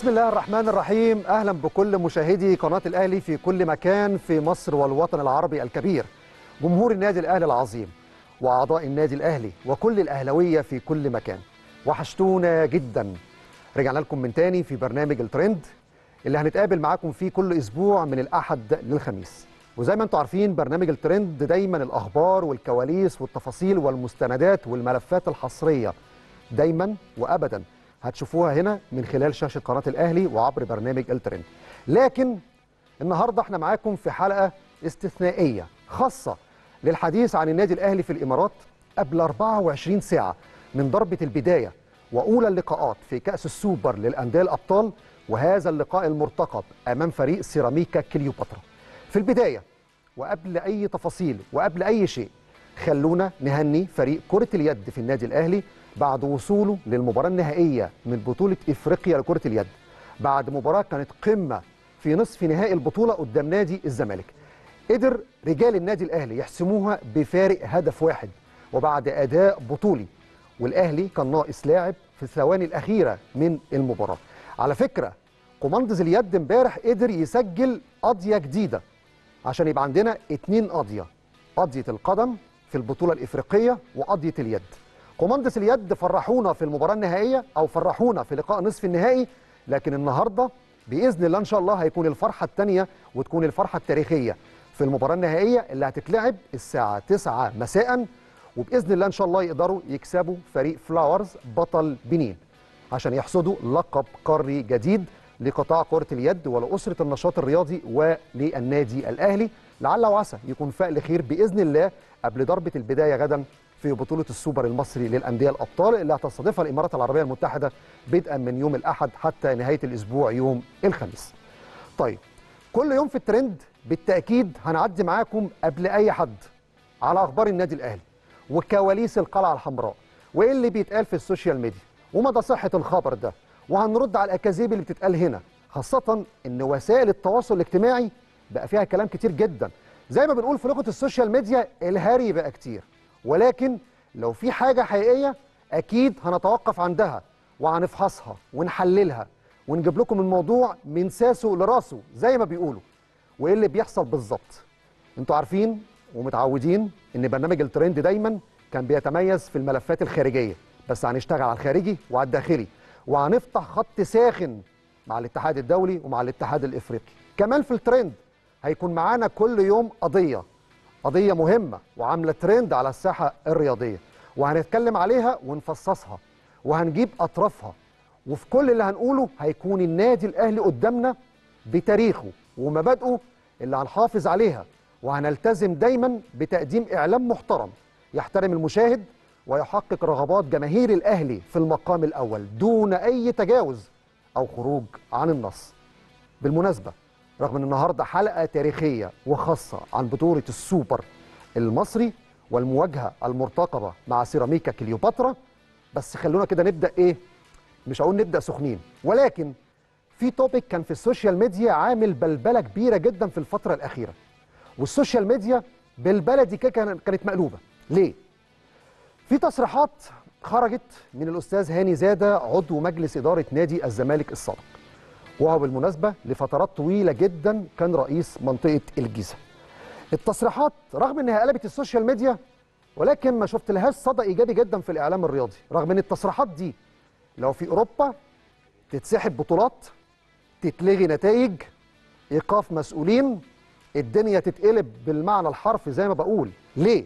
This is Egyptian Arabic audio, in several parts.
بسم الله الرحمن الرحيم اهلا بكل مشاهدي قناه الاهلي في كل مكان في مصر والوطن العربي الكبير جمهور النادي الاهلي العظيم واعضاء النادي الاهلي وكل الاهلاويه في كل مكان وحشتونا جدا رجعنا لكم من تاني في برنامج الترند اللي هنتقابل معاكم فيه كل اسبوع من الاحد للخميس وزي ما انتم عارفين برنامج الترند دايما الاخبار والكواليس والتفاصيل والمستندات والملفات الحصريه دايما وابدا هتشوفوها هنا من خلال شاشه قناه الاهلي وعبر برنامج الترند لكن النهارده احنا معاكم في حلقه استثنائيه خاصه للحديث عن النادي الاهلي في الامارات قبل 24 ساعه من ضربه البدايه واولى اللقاءات في كاس السوبر للانديه الابطال وهذا اللقاء المرتقب امام فريق سيراميكا كليوباترا في البدايه وقبل اي تفاصيل وقبل اي شيء خلونا نهني فريق كره اليد في النادي الاهلي بعد وصوله للمباراه النهائيه من بطوله افريقيا لكره اليد بعد مباراه كانت قمه في نصف نهائي البطوله قدام نادي الزمالك قدر رجال النادي الاهلي يحسموها بفارق هدف واحد وبعد اداء بطولي والاهلي كان ناقص لاعب في الثواني الاخيره من المباراه على فكره كوماندز اليد امبارح قدر يسجل قضيه جديده عشان يبقى عندنا اتنين قضيه قضيه القدم في البطوله الافريقيه وقضيه اليد كوماندس اليد فرحونا في المباراه النهائيه او فرحونا في لقاء نصف النهائي لكن النهارده باذن الله ان شاء الله هيكون الفرحه الثانيه وتكون الفرحه التاريخيه في المباراه النهائيه اللي هتتلعب الساعه 9 مساء وباذن الله ان شاء الله يقدروا يكسبوا فريق فلاورز بطل بنين عشان يحصدوا لقب قاري جديد لقطاع كره اليد ولاسره النشاط الرياضي وللنادي الاهلي لعل وعسى يكون فعل خير باذن الله قبل ضربه البدايه غدا في بطوله السوبر المصري للانديه الابطال اللي هتستضيفها الامارات العربيه المتحده بدءا من يوم الاحد حتى نهايه الاسبوع يوم الخميس. طيب كل يوم في الترند بالتاكيد هنعدي معاكم قبل اي حد على اخبار النادي الاهلي وكواليس القلعه الحمراء وايه اللي بيتقال في السوشيال ميديا ومدى صحه الخبر ده وهنرد على الاكاذيب اللي بتتقال هنا خاصه ان وسائل التواصل الاجتماعي بقى فيها كلام كتير جدا زي ما بنقول في لغه السوشيال ميديا الهري بقى كتير ولكن لو في حاجة حقيقية أكيد هنتوقف عندها وهنفحصها ونحللها ونجيب لكم الموضوع من ساسه لراسه زي ما بيقولوا وإيه اللي بيحصل بالظبط انتوا عارفين ومتعودين إن برنامج الترند دايما كان بيتميز في الملفات الخارجية بس هنشتغل على الخارجي وعلى الداخلي وهنفتح خط ساخن مع الاتحاد الدولي ومع الاتحاد الإفريقي كمان في الترند هيكون معانا كل يوم قضية قضية مهمة وعاملة ترند على الساحة الرياضية وهنتكلم عليها ونفصصها وهنجيب أطرافها وفي كل اللي هنقوله هيكون النادي الأهلي قدامنا بتاريخه ومبادئه اللي هنحافظ عليها وهنلتزم دايما بتقديم إعلام محترم يحترم المشاهد ويحقق رغبات جماهير الأهلي في المقام الأول دون أي تجاوز أو خروج عن النص بالمناسبة رغم ان النهارده حلقه تاريخيه وخاصه عن بطوله السوبر المصري والمواجهه المرتقبه مع سيراميكا كليوباترا بس خلونا كده نبدا ايه مش هقول نبدا سخنين ولكن في توبيك كان في السوشيال ميديا عامل بلبله كبيره جدا في الفتره الاخيره والسوشيال ميديا بالبلدي كده كانت مقلوبه ليه في تصريحات خرجت من الاستاذ هاني زاده عضو مجلس اداره نادي الزمالك السابق وهو بالمناسبة لفترات طويلة جدا كان رئيس منطقة الجيزة التصريحات رغم انها قلبت السوشيال ميديا ولكن ما شفت لهاش صدى ايجابي جدا في الاعلام الرياضي رغم ان التصريحات دي لو في اوروبا تتسحب بطولات تتلغي نتائج ايقاف مسؤولين الدنيا تتقلب بالمعنى الحرفي زي ما بقول ليه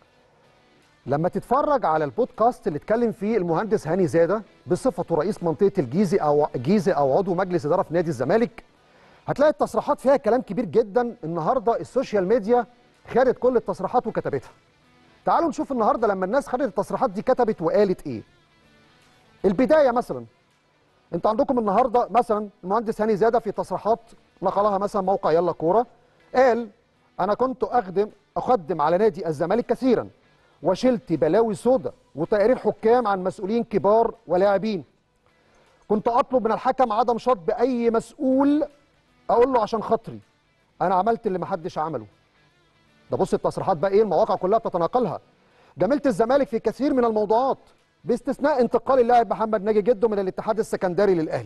لما تتفرج على البودكاست اللي اتكلم فيه المهندس هاني زاده بصفته رئيس منطقه الجيزه او جيزه او عضو مجلس اداره في نادي الزمالك هتلاقي التصريحات فيها كلام كبير جدا النهارده السوشيال ميديا خدت كل التصريحات وكتبتها تعالوا نشوف النهارده لما الناس خدت التصريحات دي كتبت وقالت ايه البدايه مثلا انتوا عندكم النهارده مثلا المهندس هاني زاده في تصريحات نقلها مثلا موقع يلا كوره قال انا كنت اخدم اقدم على نادي الزمالك كثيرا وشلت بلاوي سودا وتقارير حكام عن مسؤولين كبار ولاعبين كنت اطلب من الحكم عدم شطب اي مسؤول اقول له عشان خاطري انا عملت اللي محدش عمله ده بص التصريحات بقى ايه المواقع كلها بتتناقلها جميلة الزمالك في كثير من الموضوعات باستثناء انتقال اللاعب محمد ناجي جده من الاتحاد السكندري للاهلي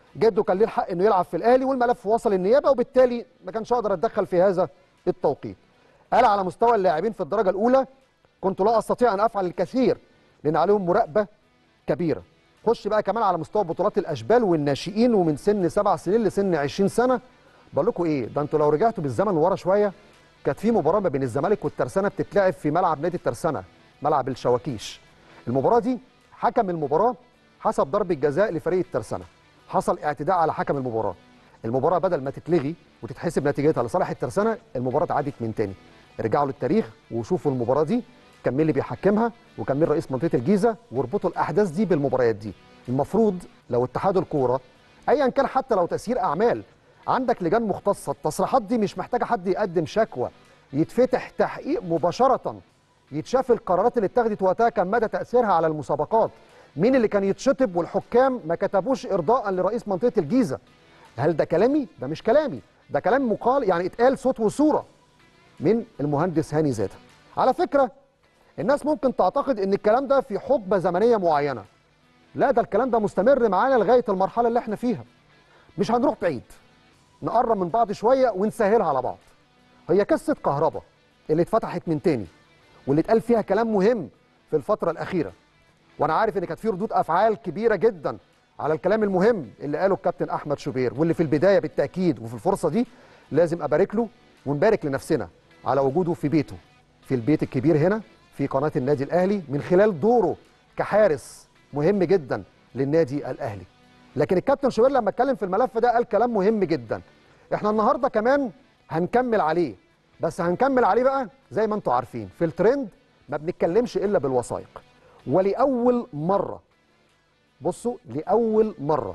جده كان ليه الحق انه يلعب في الاهلي والملف وصل النيابه وبالتالي ما كانش اقدر اتدخل في هذا التوقيت قال على مستوى اللاعبين في الدرجه الاولى كنت لا استطيع ان افعل الكثير لان عليهم مراقبه كبيره خش بقى كمان على مستوى بطولات الاشبال والناشئين ومن سن سبع سنين لسن 20 سنه بقول لكم ايه ده انتوا لو رجعتوا بالزمن لورا شويه كانت في مباراه ما بين الزمالك والترسانه بتتلعب في ملعب نادي الترسانه ملعب الشواكيش المباراه دي حكم المباراه حسب ضربه جزاء لفريق الترسانه حصل اعتداء على حكم المباراه المباراه بدل ما تتلغي وتتحسب نتيجتها لصالح الترسانه المباراه اتعادت من تاني ارجعوا للتاريخ وشوفوا المباراه دي كان مين اللي بيحكمها وكان مين رئيس منطقه الجيزه واربطوا الاحداث دي بالمباريات دي المفروض لو اتحاد الكوره ايا كان حتى لو تسيير اعمال عندك لجان مختصه التصريحات دي مش محتاجه حد يقدم شكوى يتفتح تحقيق مباشره يتشاف القرارات اللي اتخذت وقتها كان مدى تاثيرها على المسابقات مين اللي كان يتشطب والحكام ما كتبوش ارضاء لرئيس منطقه الجيزه هل ده كلامي ده مش كلامي ده كلام مقال يعني اتقال صوت وصوره من المهندس هاني زاده على فكره الناس ممكن تعتقد ان الكلام ده في حقبه زمنيه معينه لا ده الكلام ده مستمر معانا لغايه المرحله اللي احنا فيها مش هنروح بعيد نقرب من بعض شويه ونسهلها على بعض هي قصه كهرباء اللي اتفتحت من تاني واللي اتقال فيها كلام مهم في الفتره الاخيره وانا عارف ان كانت في ردود افعال كبيره جدا على الكلام المهم اللي قاله الكابتن احمد شوبير واللي في البدايه بالتاكيد وفي الفرصه دي لازم ابارك له ونبارك لنفسنا على وجوده في بيته في البيت الكبير هنا في قناه النادي الاهلي من خلال دوره كحارس مهم جدا للنادي الاهلي لكن الكابتن شوبير لما اتكلم في الملف ده قال كلام مهم جدا احنا النهارده كمان هنكمل عليه بس هنكمل عليه بقى زي ما انتم عارفين في الترند ما بنتكلمش الا بالوثائق ولاول مره بصوا لاول مره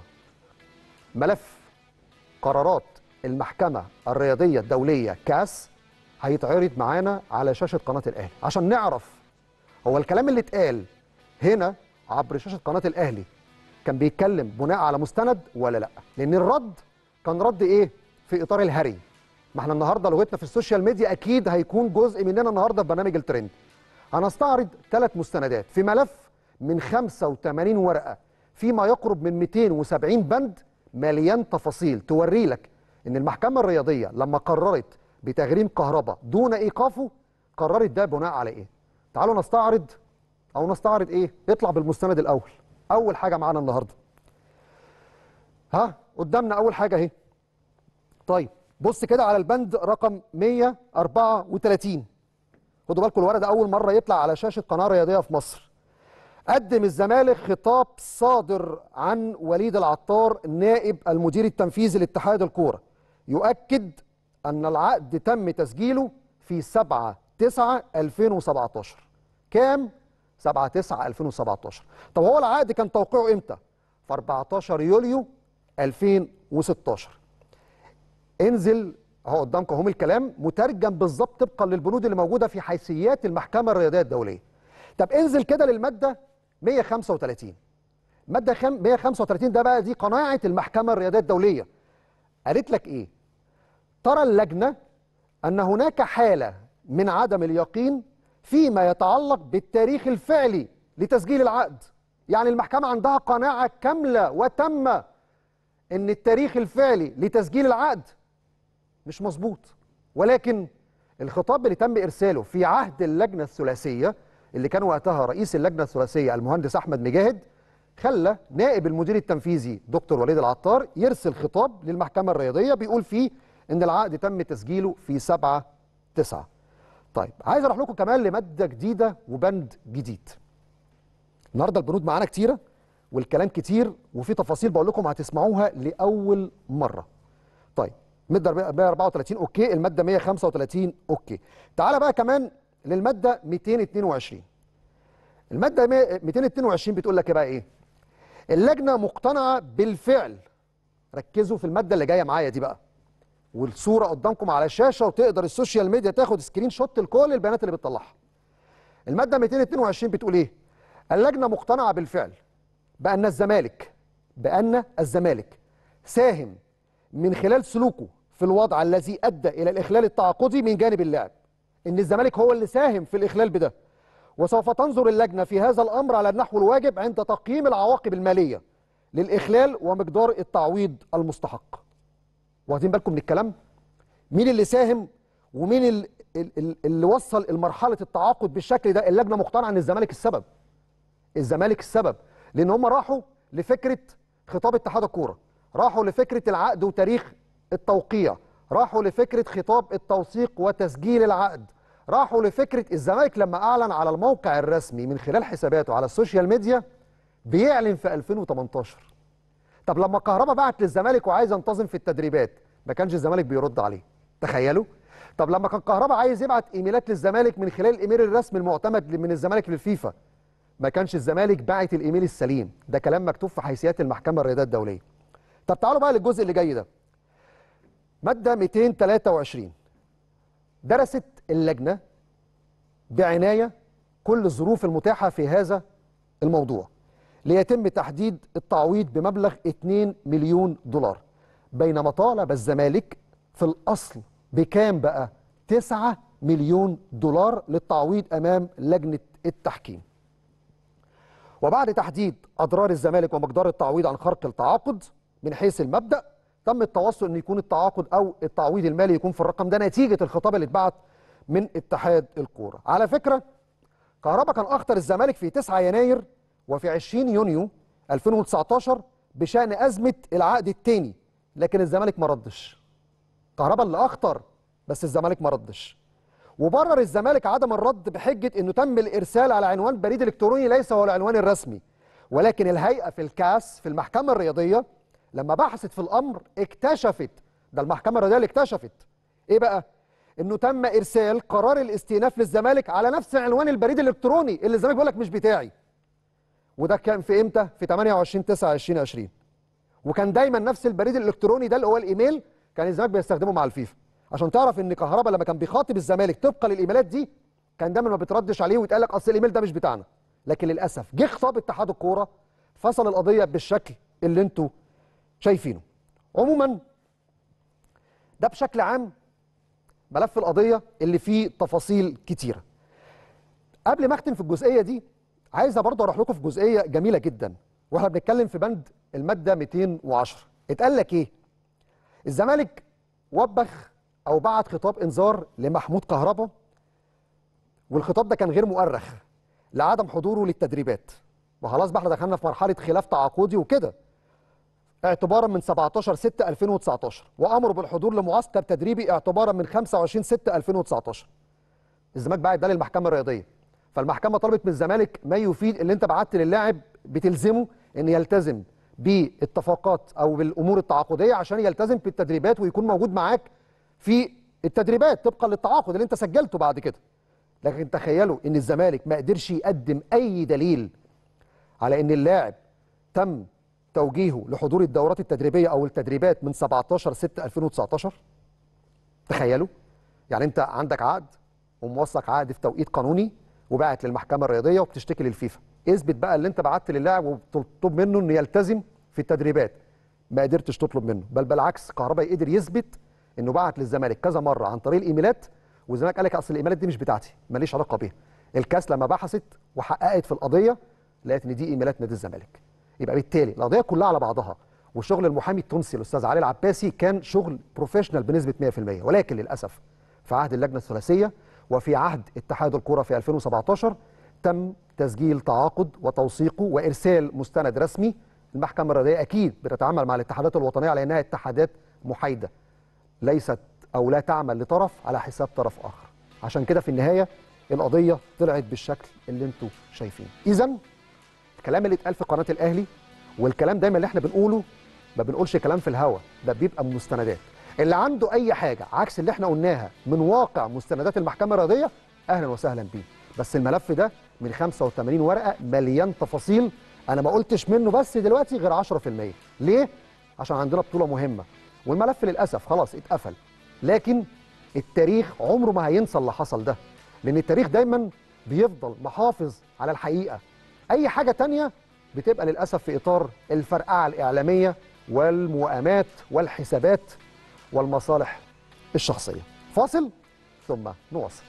ملف قرارات المحكمه الرياضيه الدوليه كاس هيتعرض معانا على شاشه قناه الاهلي عشان نعرف هو الكلام اللي اتقال هنا عبر شاشه قناه الاهلي كان بيتكلم بناء على مستند ولا لا لان الرد كان رد ايه في اطار الهري ما احنا النهارده لغتنا في السوشيال ميديا اكيد هيكون جزء مننا النهارده في برنامج الترند هنستعرض ثلاث مستندات في ملف من 85 ورقه فيما يقرب من 270 بند مليان تفاصيل توري لك ان المحكمه الرياضيه لما قررت بتغريم كهرباء دون ايقافه قررت ده بناء على ايه تعالوا نستعرض او نستعرض ايه اطلع بالمستند الاول اول حاجه معانا النهارده ها قدامنا اول حاجه اهي طيب بص كده على البند رقم 134 خدوا بالكم الورق ده اول مره يطلع على شاشه قناه رياضيه في مصر قدم الزمالك خطاب صادر عن وليد العطار نائب المدير التنفيذي لاتحاد الكوره يؤكد ان العقد تم تسجيله في 7 9 2017 كام 7 9 2017 طب هو العقد كان توقيعه امتى في 14 يوليو 2016 انزل اهو قدامكم اهو الكلام مترجم بالظبط طبقا للبنود اللي موجوده في حيثيات المحكمه الرياضيه الدوليه طب انزل كده للماده 135 ماده 135 ده بقى دي قناعه المحكمه الرياضيه الدوليه قالت لك ايه ترى اللجنه ان هناك حاله من عدم اليقين فيما يتعلق بالتاريخ الفعلي لتسجيل العقد يعني المحكمه عندها قناعه كامله وتامه ان التاريخ الفعلي لتسجيل العقد مش مظبوط ولكن الخطاب اللي تم ارساله في عهد اللجنه الثلاثيه اللي كان وقتها رئيس اللجنه الثلاثيه المهندس احمد مجاهد خلى نائب المدير التنفيذي دكتور وليد العطار يرسل خطاب للمحكمه الرياضيه بيقول فيه ان العقد تم تسجيله في 7 9 طيب عايز اروح لكم كمان لماده جديده وبند جديد النهارده البنود معانا كتيره والكلام كتير وفي تفاصيل بقول لكم هتسمعوها لاول مره طيب الماده 134 اوكي الماده 135 اوكي تعال بقى كمان للماده 222 الماده 222 بتقول لك بقى ايه اللجنه مقتنعه بالفعل ركزوا في الماده اللي جايه معايا دي بقى والصوره قدامكم على الشاشه وتقدر السوشيال ميديا تاخد سكرين شوت لكل البيانات اللي بتطلعها الماده 222 بتقول ايه اللجنه مقتنعه بالفعل بان الزمالك بان الزمالك ساهم من خلال سلوكه في الوضع الذي ادى الى الاخلال التعاقدي من جانب اللاعب ان الزمالك هو اللي ساهم في الاخلال بده وسوف تنظر اللجنه في هذا الامر على النحو الواجب عند تقييم العواقب الماليه للاخلال ومقدار التعويض المستحق واخدين بالكم من الكلام مين اللي ساهم ومين ال- ال- ال- اللي وصل لمرحله التعاقد بالشكل ده اللجنه مقتنعه ان الزمالك السبب الزمالك السبب لان هم راحوا لفكره خطاب اتحاد الكوره راحوا لفكره العقد وتاريخ التوقيع راحوا لفكره خطاب التوثيق وتسجيل العقد راحوا لفكره الزمالك لما اعلن على الموقع الرسمي من خلال حساباته على السوشيال ميديا بيعلن في 2018 طب لما كهربا بعت للزمالك وعايز ينتظم في التدريبات ما كانش الزمالك بيرد عليه تخيلوا طب لما كان كهربا عايز يبعت ايميلات للزمالك من خلال الايميل الرسمي المعتمد من الزمالك للفيفا ما كانش الزمالك باعت الايميل السليم ده كلام مكتوب في حيثيات المحكمه الرياضيه الدوليه طب تعالوا بقى للجزء اللي جاي ده ماده 223 درست اللجنه بعنايه كل الظروف المتاحه في هذا الموضوع ليتم تحديد التعويض بمبلغ 2 مليون دولار بينما طالب الزمالك في الأصل بكام بقى 9 مليون دولار للتعويض أمام لجنة التحكيم وبعد تحديد أضرار الزمالك ومقدار التعويض عن خرق التعاقد من حيث المبدأ تم التوصل أن يكون التعاقد أو التعويض المالي يكون في الرقم ده نتيجة الخطاب اللي اتبعت من اتحاد الكورة على فكرة كهربا كان اخطر الزمالك في 9 يناير وفي 20 يونيو 2019 بشان ازمه العقد الثاني لكن الزمالك ما ردش كهربا اللي اخطر بس الزمالك ما ردش وبرر الزمالك عدم الرد بحجه انه تم الارسال على عنوان بريد الكتروني ليس هو العنوان الرسمي ولكن الهيئه في الكاس في المحكمه الرياضيه لما بحثت في الامر اكتشفت ده المحكمه الرياضيه اللي اكتشفت ايه بقى انه تم ارسال قرار الاستئناف للزمالك على نفس عنوان البريد الالكتروني اللي الزمالك بيقول لك مش بتاعي وده كان في امتى في 28 9 2020 وكان دايما نفس البريد الالكتروني ده اللي هو الايميل كان الزمالك بيستخدمه مع الفيفا عشان تعرف ان كهربا لما كان بيخاطب الزمالك طبقا للايميلات دي كان دايما ما بتردش عليه ويتقال لك اصل الايميل ده مش بتاعنا لكن للاسف جه خطاب اتحاد الكوره فصل القضيه بالشكل اللي انتوا شايفينه عموما ده بشكل عام ملف القضيه اللي فيه تفاصيل كتيره قبل ما اختم في الجزئيه دي عايز برضه اروح لكم في جزئيه جميله جدا واحنا بنتكلم في بند الماده 210 اتقال لك ايه الزمالك وبخ او بعت خطاب انذار لمحمود كهربا والخطاب ده كان غير مؤرخ لعدم حضوره للتدريبات وخلاص بقى احنا دخلنا في مرحله خلاف تعاقدي وكده اعتبارا من 17 6 2019 وامروا بالحضور لمعسكر تدريبي اعتبارا من 25 6 2019 الزمالك بعت ده للمحكمه الرياضيه فالمحكمه طلبت من الزمالك ما يفيد اللي انت بعت للاعب بتلزمه ان يلتزم باتفاقات او بالامور التعاقديه عشان يلتزم في التدريبات ويكون موجود معاك في التدريبات طبقا للتعاقد اللي انت سجلته بعد كده لكن تخيلوا ان الزمالك ما قدرش يقدم اي دليل على ان اللاعب تم توجيهه لحضور الدورات التدريبيه او التدريبات من 17 6 2019 تخيلوا يعني انت عندك عقد وموثق عقد في توقيت قانوني وبعت للمحكمه الرياضيه وبتشتكي للفيفا اثبت بقى اللي انت بعت للاعب وبتطلب منه انه يلتزم في التدريبات ما قدرتش تطلب منه بل بالعكس كهرباء قدر يثبت انه بعت للزمالك كذا مره عن طريق الايميلات والزمالك قال لك اصل الايميلات دي مش بتاعتي ماليش علاقه بيها الكاس لما بحثت وحققت في القضيه لقيت ان دي ايميلات نادي الزمالك يبقى بالتالي القضيه كلها على بعضها وشغل المحامي التونسي الاستاذ علي العباسي كان شغل بروفيشنال بنسبه 100% ولكن للاسف في عهد اللجنه الثلاثيه وفي عهد اتحاد الكره في 2017 تم تسجيل تعاقد وتوثيقه وارسال مستند رسمي المحكمه الرياضيه اكيد بتتعامل مع الاتحادات الوطنيه على انها اتحادات محايده ليست او لا تعمل لطرف على حساب طرف اخر عشان كده في النهايه القضيه طلعت بالشكل اللي انتم شايفينه اذا الكلام اللي اتقال في قناه الاهلي والكلام دايما اللي احنا بنقوله ما بنقولش كلام في الهوا ده بيبقى من مستندات اللي عنده اي حاجه عكس اللي احنا قلناها من واقع مستندات المحكمه الرياضيه اهلا وسهلا بيه بس الملف ده من 85 ورقه مليان تفاصيل انا ما قلتش منه بس دلوقتي غير 10% ليه عشان عندنا بطوله مهمه والملف للاسف خلاص اتقفل لكن التاريخ عمره ما هينسى اللي حصل ده لان التاريخ دايما بيفضل محافظ على الحقيقه اي حاجه تانية بتبقى للاسف في اطار الفرقعه الاعلاميه والموائمات والحسابات والمصالح الشخصيه فاصل ثم نواصل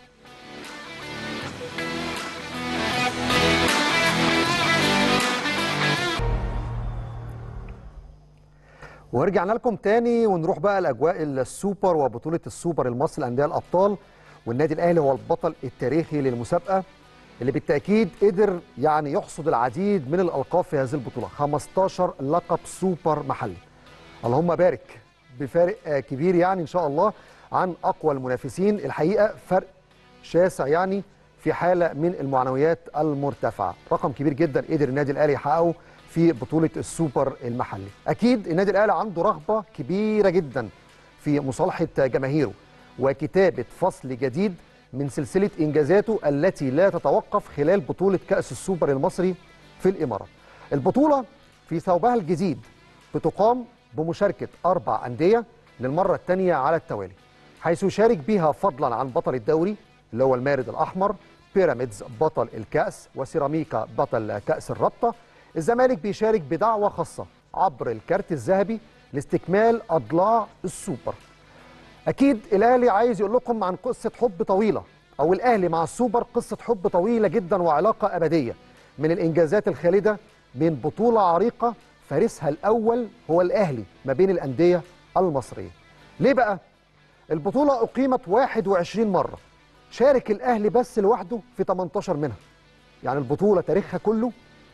ورجعنا لكم تاني ونروح بقى لاجواء السوبر وبطوله السوبر المصري للانديه الابطال والنادي الاهلي هو البطل التاريخي للمسابقه اللي بالتاكيد قدر يعني يحصد العديد من الالقاب في هذه البطوله 15 لقب سوبر محلي اللهم بارك بفارق آه، كبير يعني ان شاء الله عن اقوى المنافسين الحقيقه فرق شاسع يعني في حاله من المعنويات المرتفعه رقم كبير جدا قدر النادي الاهلي يحققه في بطوله السوبر المحلي اكيد النادي الاهلي عنده رغبه كبيره جدا في مصالحه جماهيره وكتابه فصل جديد من سلسله انجازاته التي لا تتوقف خلال بطوله كاس السوبر المصري في الامارات البطوله في ثوبها الجديد بتقام بمشاركه اربع انديه للمره الثانيه على التوالي حيث يشارك بها فضلا عن بطل الدوري اللي هو المارد الاحمر بيراميدز بطل الكاس وسيراميكا بطل كاس الرابطه الزمالك بيشارك بدعوه خاصه عبر الكارت الذهبي لاستكمال اضلاع السوبر اكيد الاهلي عايز يقول لكم عن قصه حب طويله او الاهلي مع السوبر قصه حب طويله جدا وعلاقه ابديه من الانجازات الخالده من بطوله عريقه فارسها الاول هو الاهلي ما بين الانديه المصريه ليه بقى البطوله اقيمت 21 مره شارك الاهلي بس لوحده في 18 منها يعني البطوله تاريخها كله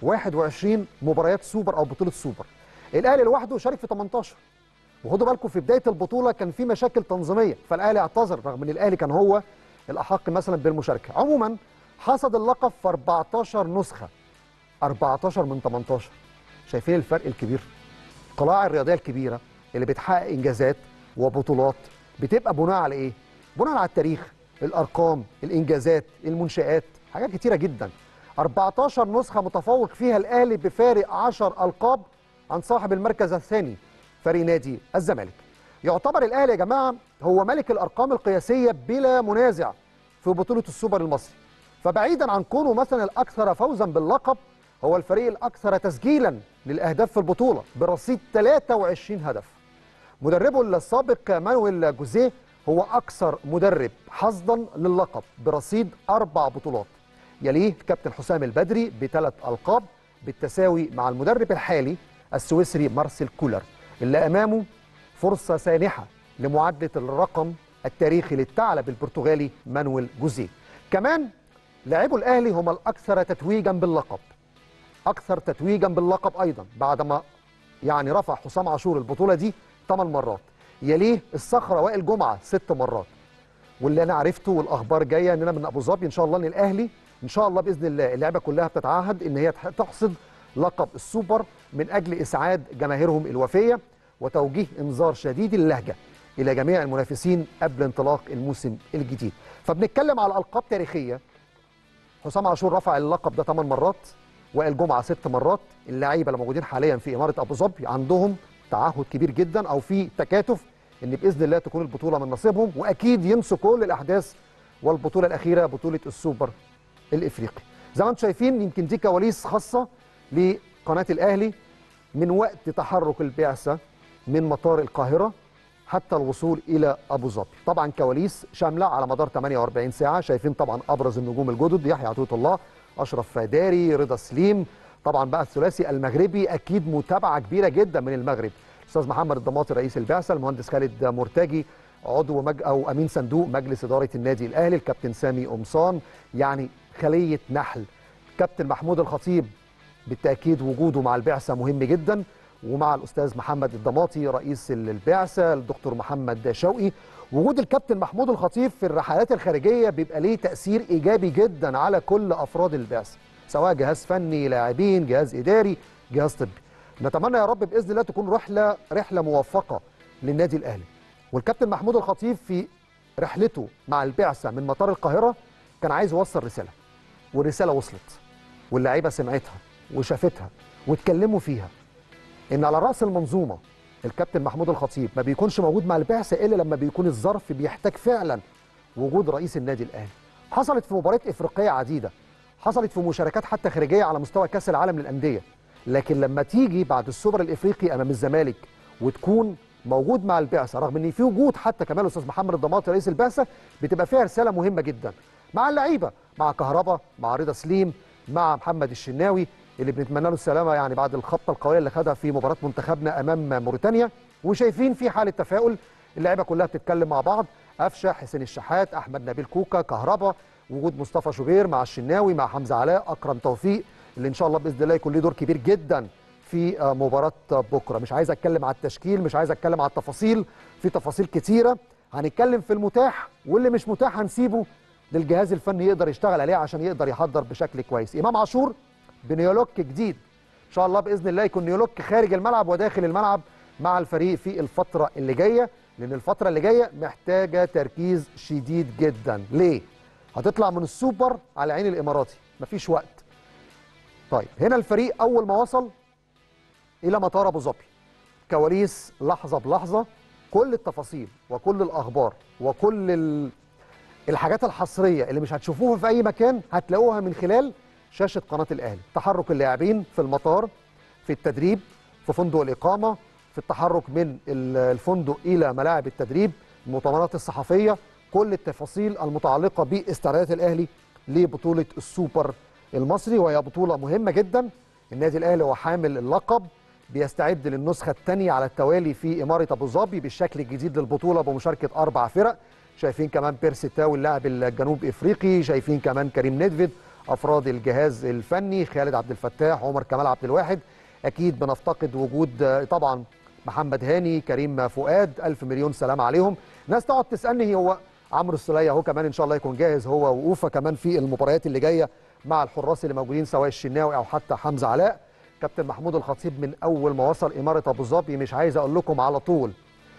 21 مباريات سوبر او بطوله سوبر الاهلي لوحده شارك في 18 وخدوا بالكم في بدايه البطوله كان في مشاكل تنظيميه فالاهلي اعتذر رغم ان الاهلي كان هو الاحق مثلا بالمشاركه عموما حصد اللقب في 14 نسخه 14 من 18 شايفين الفرق الكبير القلاع الرياضيه الكبيره اللي بتحقق انجازات وبطولات بتبقى بناء على ايه بناء على التاريخ الارقام الانجازات المنشات حاجات كتيره جدا 14 نسخه متفوق فيها الاهلي بفارق 10 القاب عن صاحب المركز الثاني فريق نادي الزمالك يعتبر الاهلي يا جماعه هو ملك الارقام القياسيه بلا منازع في بطوله السوبر المصري فبعيدا عن كونه مثلا الاكثر فوزا باللقب هو الفريق الاكثر تسجيلا للاهداف في البطوله برصيد 23 هدف مدربه السابق مانويل جوزيه هو اكثر مدرب حظا للقب برصيد اربع بطولات يليه الكابتن حسام البدري بثلاث القاب بالتساوي مع المدرب الحالي السويسري مارسيل كولر اللي امامه فرصه سانحه لمعادله الرقم التاريخي للثعلب البرتغالي مانويل جوزيه كمان لاعبو الاهلي هم الاكثر تتويجا باللقب اكثر تتويجا باللقب ايضا بعدما يعني رفع حسام عاشور البطوله دي 8 مرات يليه الصخره وائل جمعه ست مرات واللي انا عرفته والاخبار جايه اننا من ابو ظبي ان شاء الله ان الاهلي ان شاء الله باذن الله اللعبه كلها بتتعهد ان هي تحصد لقب السوبر من اجل اسعاد جماهيرهم الوفيه وتوجيه انذار شديد اللهجه الى جميع المنافسين قبل انطلاق الموسم الجديد فبنتكلم على القاب تاريخيه حسام عاشور رفع اللقب ده 8 مرات وائل جمعه ست مرات اللعيبه اللي موجودين حاليا في اماره ابو ظبي عندهم تعهد كبير جدا او في تكاتف ان باذن الله تكون البطوله من نصيبهم واكيد ينسوا كل الاحداث والبطوله الاخيره بطوله السوبر الافريقي زي ما انتم شايفين يمكن دي كواليس خاصه لقناه الاهلي من وقت تحرك البعثه من مطار القاهره حتى الوصول الى ابو ظبي طبعا كواليس شامله على مدار 48 ساعه شايفين طبعا ابرز النجوم الجدد يحيى عطيه الله اشرف داري رضا سليم طبعا بقى الثلاثي المغربي اكيد متابعه كبيره جدا من المغرب الاستاذ محمد الضماطي رئيس البعثه المهندس خالد مرتجي عضو مج... او امين صندوق مجلس اداره النادي الاهلي الكابتن سامي قمصان يعني خليه نحل كابتن محمود الخطيب بالتاكيد وجوده مع البعثه مهم جدا ومع الاستاذ محمد الضماطي رئيس البعثه الدكتور محمد شوقي وجود الكابتن محمود الخطيب في الرحلات الخارجيه بيبقى ليه تاثير ايجابي جدا على كل افراد البعثه سواء جهاز فني لاعبين جهاز اداري جهاز طبي نتمنى يا رب باذن الله تكون رحله رحله موفقه للنادي الاهلي والكابتن محمود الخطيب في رحلته مع البعثه من مطار القاهره كان عايز يوصل رساله والرساله وصلت واللعيبه سمعتها وشافتها واتكلموا فيها ان على راس المنظومه الكابتن محمود الخطيب ما بيكونش موجود مع البعثه الا لما بيكون الظرف بيحتاج فعلا وجود رئيس النادي الاهلي حصلت في مباريات افريقيه عديده حصلت في مشاركات حتى خارجيه على مستوى كاس العالم للانديه لكن لما تيجي بعد السوبر الافريقي امام الزمالك وتكون موجود مع البعثه رغم ان في وجود حتى كمان الاستاذ محمد الضماطي رئيس البعثه بتبقى فيها رساله مهمه جدا مع اللعيبه مع كهربا مع رضا سليم مع محمد الشناوي اللي بنتمنى له السلامه يعني بعد الخبطه القويه اللي خدها في مباراه منتخبنا امام موريتانيا وشايفين في حاله تفاؤل اللعيبه كلها بتتكلم مع بعض قفشه حسين الشحات احمد نبيل كوكا كهربا وجود مصطفى شوبير مع الشناوي مع حمزه علاء اكرم توفيق اللي ان شاء الله باذن الله يكون له دور كبير جدا في آه، مباراه بكره مش عايز اتكلم على التشكيل مش عايز اتكلم على التفاصيل في تفاصيل كتيره هنتكلم في المتاح واللي مش متاح هنسيبه للجهاز الفني يقدر يشتغل عليه عشان يقدر يحضر بشكل كويس امام عاشور بنيولوك جديد ان شاء الله باذن الله يكون نيولوك خارج الملعب وداخل الملعب مع الفريق في الفتره اللي جايه لان الفتره اللي جايه محتاجه تركيز شديد جدا ليه هتطلع من السوبر على عين الاماراتي مفيش وقت طيب هنا الفريق اول ما وصل الى مطار ابو ظبي كواليس لحظه بلحظه كل التفاصيل وكل الاخبار وكل ال... الحاجات الحصريه اللي مش هتشوفوها في اي مكان هتلاقوها من خلال شاشه قناه الاهلي تحرك اللاعبين في المطار في التدريب في فندق الاقامه في التحرك من ال- الفندق الى ملاعب التدريب المؤتمرات الصحفيه كل التفاصيل المتعلقه باستعدادات الاهلي لبطوله السوبر المصري وهي بطوله مهمه جدا النادي الاهلي هو حامل اللقب بيستعد للنسخه الثانيه على التوالي في اماره ابو ظبي بالشكل الجديد للبطوله بمشاركه اربع فرق شايفين كمان بيرسي تاو اللاعب الجنوب افريقي شايفين كمان كريم ندفد افراد الجهاز الفني خالد عبد الفتاح عمر كمال عبد الواحد اكيد بنفتقد وجود آه، طبعا محمد هاني كريم فؤاد الف مليون سلام عليهم ناس تقعد تسالني هو عمرو السوليه اهو كمان ان شاء الله يكون جاهز هو واوفا كمان في المباريات اللي جايه مع الحراس اللي موجودين سواء الشناوي او حتى حمزه علاء كابتن محمود الخطيب من اول ما وصل اماره ابو ظبي مش عايز اقول لكم على طول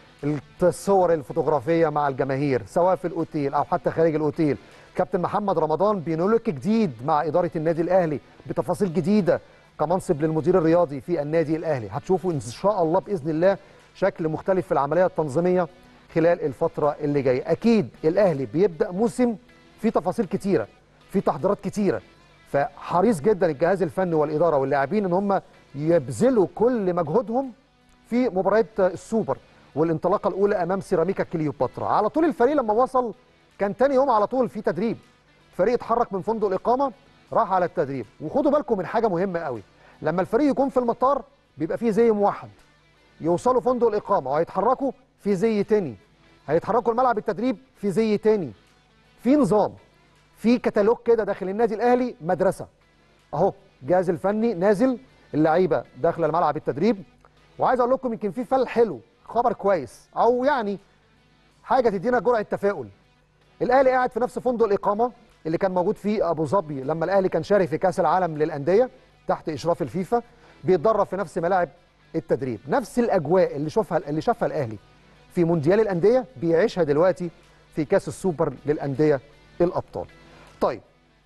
الصور الفوتوغرافيه مع الجماهير سواء في الاوتيل او حتى خارج الاوتيل كابتن محمد رمضان بينولك جديد مع اداره النادي الاهلي بتفاصيل جديده كمنصب للمدير الرياضي في النادي الاهلي هتشوفوا ان شاء الله باذن الله شكل مختلف في العمليه التنظيميه خلال الفتره اللي جايه اكيد الاهلي بيبدا موسم في تفاصيل كتيره في تحضيرات كتيره فحريص جدا الجهاز الفني والاداره واللاعبين ان هم يبذلوا كل مجهودهم في مباريات السوبر والانطلاقه الاولى امام سيراميكا كليوباترا على طول الفريق لما وصل كان تاني يوم على طول في تدريب فريق اتحرك من فندق الاقامه راح على التدريب وخدوا بالكم من حاجه مهمه قوي لما الفريق يكون في المطار بيبقى فيه زي موحد يوصلوا فندق الاقامه وهيتحركوا في زي تاني هيتحركوا الملعب التدريب في زي تاني في نظام في كتالوج كده داخل النادي الاهلي مدرسه اهو الجهاز الفني نازل اللعيبه داخله الملعب التدريب وعايز اقول لكم يمكن في فل حلو خبر كويس او يعني حاجه تدينا جرعه تفاؤل الاهلي قاعد في نفس فندق الاقامه اللي كان موجود فيه ابو ظبي لما الاهلي كان شارك في كاس العالم للانديه تحت اشراف الفيفا بيتدرب في نفس ملاعب التدريب نفس الاجواء اللي شافها اللي شافها الاهلي في مونديال الانديه بيعيشها دلوقتي في كاس السوبر للانديه الابطال طيب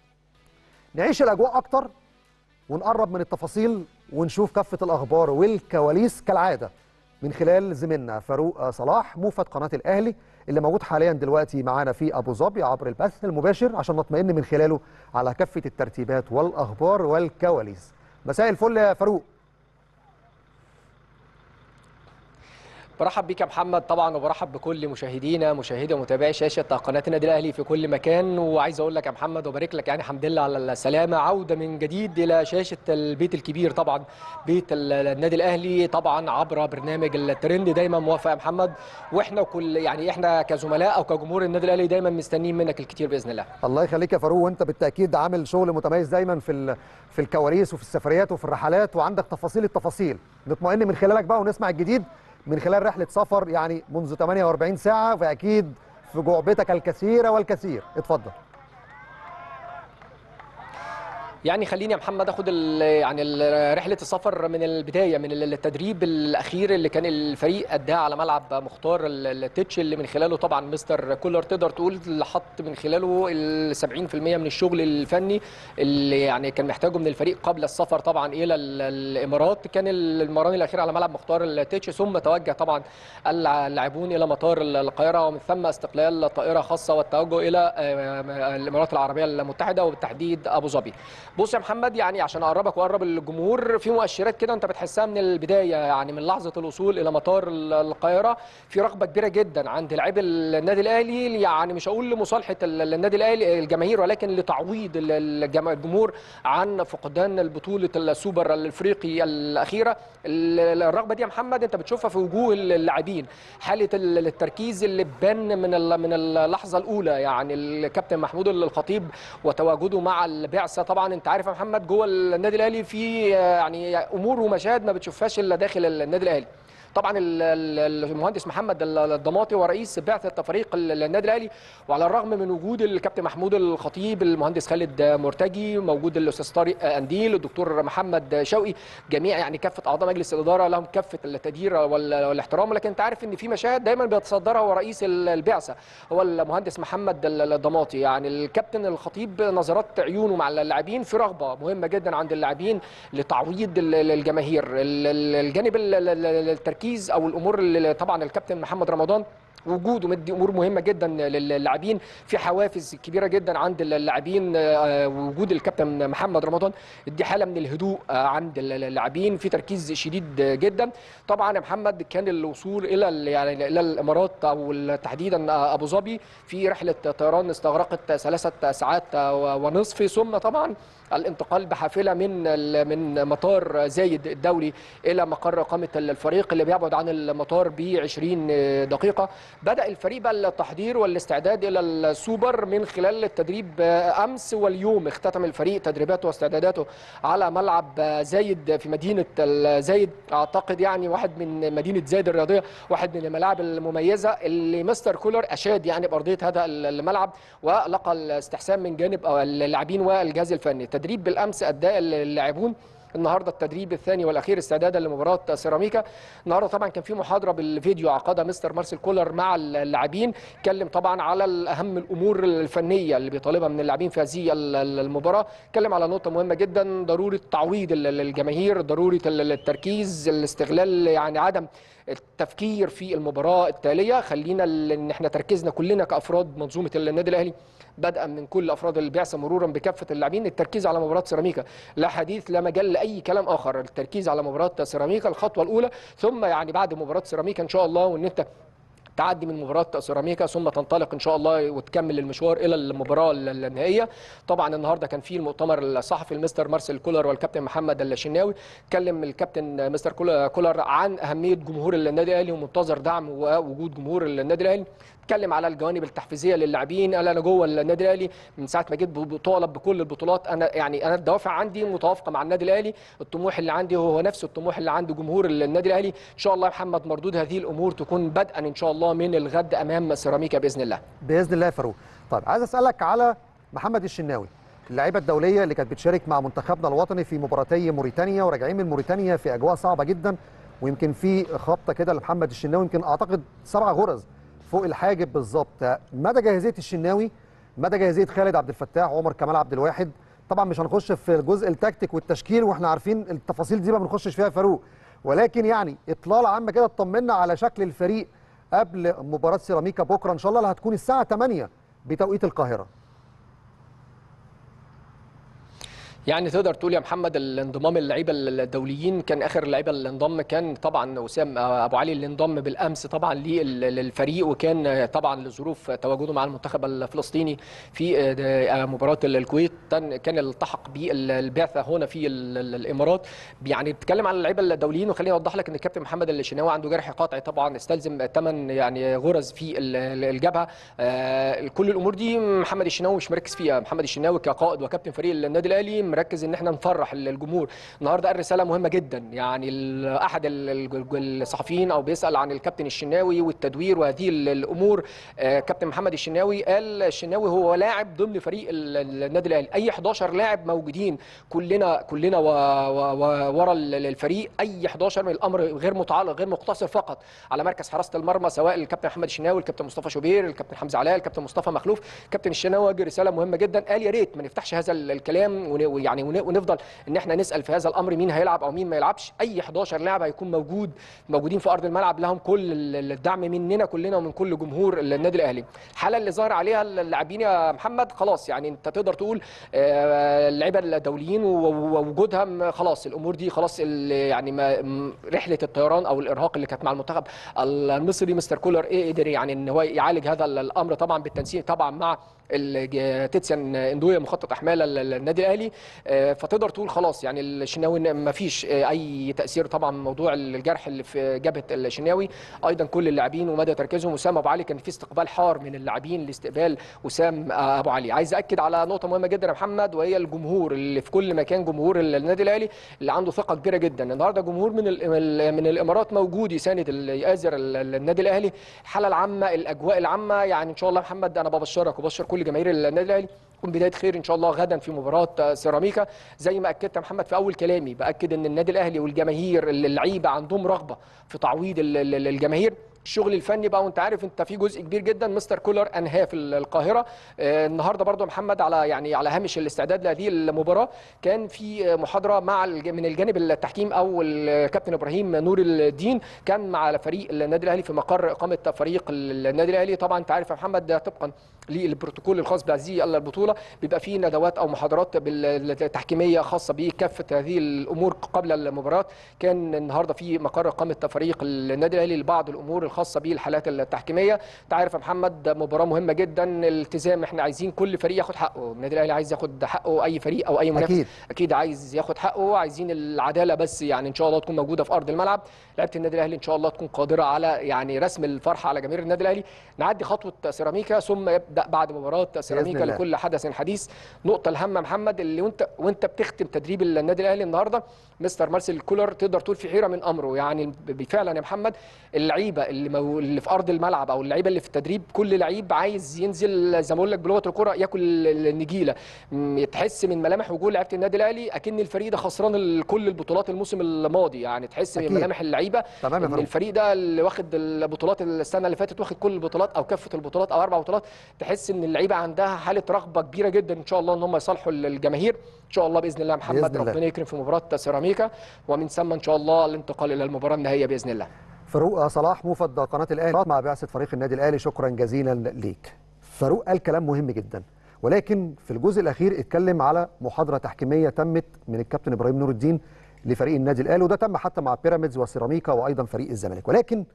نعيش الاجواء اكتر ونقرب من التفاصيل ونشوف كافه الاخبار والكواليس كالعاده من خلال زميلنا فاروق صلاح موفد قناه الاهلي اللي موجود حاليا دلوقتي معانا في ابو ظبي عبر البث المباشر عشان نطمئن من خلاله على كافه الترتيبات والاخبار والكواليس مساء الفل يا فاروق برحب بيك يا محمد طبعا وبرحب بكل مشاهدينا مشاهدي ومتابعي شاشه قناه النادي الاهلي في كل مكان وعايز اقول لك يا محمد وبارك لك يعني الحمد لله على السلامه عوده من جديد الى شاشه البيت الكبير طبعا بيت النادي الاهلي طبعا عبر برنامج الترند دايما موافق يا محمد واحنا كل يعني احنا كزملاء او كجمهور النادي الاهلي دايما مستنيين منك الكتير باذن الله الله يخليك يا فاروق وانت بالتاكيد عامل شغل متميز دايما في ال- في الكواليس وفي السفريات وفي الرحلات وعندك تفاصيل التفاصيل نطمئن من خلالك بقى ونسمع الجديد من خلال رحله سفر يعني منذ 48 ساعه فاكيد في جعبتك الكثير والكثير اتفضل يعني خليني يا محمد اخد ال- يعني ال- رحله السفر من البدايه من التدريب الاخير اللي كان الفريق اداه على ملعب مختار ال- التتش اللي من خلاله طبعا مستر كولر تقدر تقول اللي حط من خلاله ال 70% من الشغل الفني اللي يعني كان محتاجه من الفريق قبل السفر طبعا الى ال- الامارات كان المران الاخير على ملعب مختار التتش ثم توجه طبعا اللاعبون الى مطار القاهره ومن ثم استقلال طائره خاصه والتوجه الى آه، الامارات العربيه المتحده وبالتحديد ابو ظبي بص يا محمد يعني عشان اقربك واقرب الجمهور في مؤشرات كده انت بتحسها من البدايه يعني من لحظه الوصول الى مطار ال- القاهره في رغبه كبيره جدا عند لاعبي النادي الاهلي يعني مش هقول لمصالحه ال- النادي الاهلي الجماهير ولكن لتعويض ال- الجما- الجمهور عن فقدان البطوله السوبر الافريقي الاخيره ال- الرغبه دي يا محمد انت بتشوفها في وجوه اللاعبين حاله ال- التركيز اللي بان من ال- من اللحظه الاولى يعني الكابتن محمود الخطيب وتواجده مع البعثه طبعا انت عارف يا محمد جوه النادي الاهلي في يعني امور ومشاهد ما بتشوفهاش الا داخل النادي الاهلي طبعا ال- ال- المهندس محمد الضماطي ورئيس بعثه فريق ال- النادي الاهلي وعلى الرغم من وجود الكابتن محمود الخطيب المهندس خالد مرتجي موجود الاستاذ طارق انديل الدكتور محمد شوقي جميع يعني كافه اعضاء مجلس الاداره لهم كافه التقدير وال- والاحترام لكن انت عارف ان في مشاهد دايما بيتصدرها هو رئيس ال- البعثه هو المهندس محمد ال- الضماطي يعني الكابتن الخطيب نظرات عيونه مع اللاعبين في رغبه مهمه جدا عند اللاعبين لتعويض ال- ال- الجماهير ال- ال- الجانب ال- ال- ال- التركيز او الامور اللي طبعا الكابتن محمد رمضان وجوده مدي امور مهمه جدا للاعبين في حوافز كبيره جدا عند اللاعبين آه، وجود الكابتن محمد رمضان دي حاله من الهدوء آه، عند اللاعبين في تركيز شديد جدا طبعا يا محمد كان الوصول الى ال- يعني الى الامارات او تحديدا ابو ظبي في رحله طيران استغرقت ثلاثه ساعات ونصف ثم طبعا الانتقال بحافله من ال- من مطار زايد الدولي الى مقر اقامه الفريق اللي بيبعد عن المطار ب 20 دقيقه بدا الفريق بقى التحضير والاستعداد الى السوبر من خلال التدريب امس واليوم اختتم الفريق تدريباته واستعداداته على ملعب زايد في مدينه زايد اعتقد يعني واحد من مدينه زايد الرياضيه واحد من الملاعب المميزه اللي مستر كولر اشاد يعني بارضيه هذا الملعب ولقى الاستحسان من جانب اللاعبين والجهاز الفني تدريب بالامس اداء اللاعبون النهارده التدريب الثاني والاخير استعدادا لمباراه سيراميكا النهارده طبعا كان في محاضره بالفيديو عقدها مستر مارسيل كولر مع اللاعبين اتكلم طبعا على اهم الامور الفنيه اللي بيطالبها من اللاعبين في هذه المباراه اتكلم على نقطه مهمه جدا ضروره تعويض الجماهير ضروره التركيز الاستغلال يعني عدم التفكير في المباراه التاليه خلينا ان احنا تركيزنا كلنا كافراد منظومه النادي الاهلي بدءا من كل افراد البعثه مرورا بكافه اللاعبين التركيز على مباراه سيراميكا لا حديث لا مجال لاي كلام اخر التركيز على مباراه سيراميكا الخطوه الاولى ثم يعني بعد مباراه سيراميكا ان شاء الله وان انت تعدي من مباراه سيراميكا ثم تنطلق ان شاء الله وتكمل المشوار الى المباراه النهائيه طبعا النهارده كان في المؤتمر الصحفي المستر مارسيل كولر والكابتن محمد الشناوي اتكلم الكابتن مستر كولر عن اهميه جمهور النادي الاهلي ومنتظر دعم ووجود جمهور النادي الاهلي اتكلم على الجوانب التحفيزيه للاعبين قال انا جوه النادي الاهلي من ساعه ما جيت بطالب بكل البطولات انا يعني انا الدوافع عندي متوافقه مع النادي الاهلي الطموح اللي عندي هو نفس الطموح اللي عند جمهور النادي الاهلي ان شاء الله يا محمد مردود هذه الامور تكون بدءا ان شاء الله من الغد امام سيراميكا باذن الله باذن الله يا فاروق طيب عايز اسالك على محمد الشناوي اللعيبه الدوليه اللي كانت بتشارك مع منتخبنا الوطني في مباراتي موريتانيا وراجعين من موريتانيا في اجواء صعبه جدا ويمكن في خبطه كده لمحمد الشناوي يمكن اعتقد سبع غرز فوق الحاجب بالظبط مدى جاهزيه الشناوي مدى جاهزيه خالد عبد الفتاح وعمر كمال عبد الواحد طبعا مش هنخش في الجزء التكتيك والتشكيل واحنا عارفين التفاصيل دي ما بنخشش فيها فاروق ولكن يعني اطلاله عامه كده اطمنا على شكل الفريق قبل مباراه سيراميكا بكره ان شاء الله اللي هتكون الساعه 8 بتوقيت القاهره يعني تقدر تقول يا محمد الانضمام اللعيبه الدوليين كان اخر لعيبه اللي انضم كان طبعا وسام ابو علي اللي انضم بالامس طبعا للفريق وكان طبعا لظروف تواجده مع المنتخب الفلسطيني في مباراه الكويت كان التحق بالبعثه هنا في الامارات يعني بتتكلم عن اللعيبه الدوليين وخليني اوضح لك ان الكابتن محمد الشناوي عنده جرح قاطعي طبعا استلزم ثمان يعني غرز في الجبهه كل الامور دي محمد الشناوي مش مركز فيها محمد الشناوي كقائد وكابتن فريق النادي الاهلي مركز ان احنا نفرح الجمهور النهارده قال رساله مهمه جدا يعني احد الصحفيين او بيسال عن الكابتن الشناوي والتدوير وهذه الامور كابتن محمد الشناوي قال الشناوي هو لاعب ضمن فريق النادي الاهلي اي 11 لاعب موجودين كلنا كلنا ورا الفريق اي 11 من الامر غير متعلق غير مقتصر فقط على مركز حراسه المرمى سواء الكابتن محمد الشناوي الكابتن مصطفى شوبير الكابتن حمزه علاء الكابتن مصطفى مخلوف كابتن الشناوي وجه رساله مهمه جدا قال يا ريت ما نفتحش هذا الكلام يعني ون- ونفضل ان احنا نسال في هذا الامر مين هيلعب او مين ما يلعبش اي 11 لاعب هيكون موجود موجودين في ارض الملعب لهم كل ال- الدعم مننا كلنا ومن كل جمهور النادي الاهلي الحاله اللي ظهر عليها اللاعبين يا محمد خلاص يعني انت تقدر تقول آه، اللعيبه الدوليين و- و- ووجودها م- خلاص الامور دي خلاص ال- يعني ما م- رحله الطيران او الارهاق اللي كانت مع المنتخب المصري مستر كولر ايه قدر يعني ان هو يعالج هذا ال- الامر طبعا بالتنسيق طبعا مع الج- تيتسيان اندويا مخطط احمال ال- ال- النادي الاهلي آه، فتقدر تقول خلاص يعني الشناوي ما فيش آه، اي تاثير طبعا موضوع الجرح اللي في جبهه الشناوي ايضا كل اللاعبين ومدى تركيزهم وسام ابو علي كان في استقبال حار من اللاعبين لاستقبال وسام آه، ابو علي عايز اكد على نقطه مهمه جدا يا محمد وهي الجمهور اللي في كل مكان جمهور النادي الاهلي اللي عنده ثقه كبيره جدا النهارده جمهور من ال- من الامارات موجود يساند ال- يآزر ال- ال- النادي الاهلي الحاله العامه الاجواء العامه يعني ان شاء الله يا محمد انا ببشرك وبشر كل جماهير النادي الاهلي تكون بدايه خير ان شاء الله غدا في مباراه آه، سيراميكا زي ما اكدت يا محمد في اول كلامي باكد ان النادي الاهلي والجماهير اللعيبه عندهم رغبه في تعويض ال- ال- الجماهير الشغل الفني بقى وانت عارف انت في جزء كبير جدا مستر كولر انهاه في القاهره آه، النهارده برضو يا محمد على يعني على هامش الاستعداد لهذه المباراه كان في آه، محاضره مع الج- من الجانب التحكيم او الكابتن ابراهيم نور الدين كان مع فريق النادي الاهلي في مقر اقامه فريق النادي الاهلي طبعا انت عارف يا محمد ده طبقا للبروتوكول الخاص بهذه البطوله بيبقى فيه ندوات او محاضرات بالتحكيميه خاصه بكافه هذه الامور قبل المباراه كان النهارده في مقر اقامه فريق النادي الاهلي لبعض الامور الخاصه بالحالات التحكيميه انت عارف يا محمد مباراه مهمه جدا الالتزام احنا عايزين كل فريق ياخد حقه النادي الاهلي عايز ياخد حقه اي فريق او اي منافس أكيد. اكيد عايز ياخد حقه عايزين العداله بس يعني ان شاء الله تكون موجوده في ارض الملعب لعيبه النادي الاهلي ان شاء الله تكون قادره على يعني رسم الفرحه على جماهير النادي الاهلي نعدي خطوه سيراميكا ثم يبدا بعد مباراه سيراميكا الله. لكل حدث حديث نقطه الهامه محمد اللي وانت وانت بتختم تدريب النادي الاهلي النهارده مستر مارسيل كولر تقدر تقول في حيره من امره يعني ب- فعلا يا محمد اللعيبه اللي, مو اللي في ارض الملعب او اللعيبه اللي في التدريب كل لعيب عايز ينزل زي ما بقول لك بلغه الكره ياكل النجيله م- تحس من ملامح وجود لعيبه النادي الاهلي اكن الفريق ده خسران ال- كل البطولات الموسم الماضي يعني تحس من أكيد. ملامح اللعيبه تمام يا ان فاروق. الفريق ده اللي واخد البطولات السنه اللي فاتت واخد كل البطولات او كافه البطولات او اربع بطولات تحس ان اللعيبه عندها حاله رغبه كبيره جدا ان شاء الله ان هم يصالحوا الجماهير ان شاء الله باذن الله يا محمد بإذن الله. ربنا يكرم في مباراه سيراميكا ومن ثم ان شاء الله الانتقال الى المباراه النهائيه باذن الله فاروق صلاح موفد قناه الاهلي مع بعثه فريق النادي الاهلي شكرا جزيلا ليك فاروق قال كلام مهم جدا ولكن في الجزء الاخير اتكلم على محاضره تحكيميه تمت من الكابتن ابراهيم نور الدين لفريق النادي الاهلي وده تم حتى مع بيراميدز وسيراميكا وايضا فريق الزمالك ولكن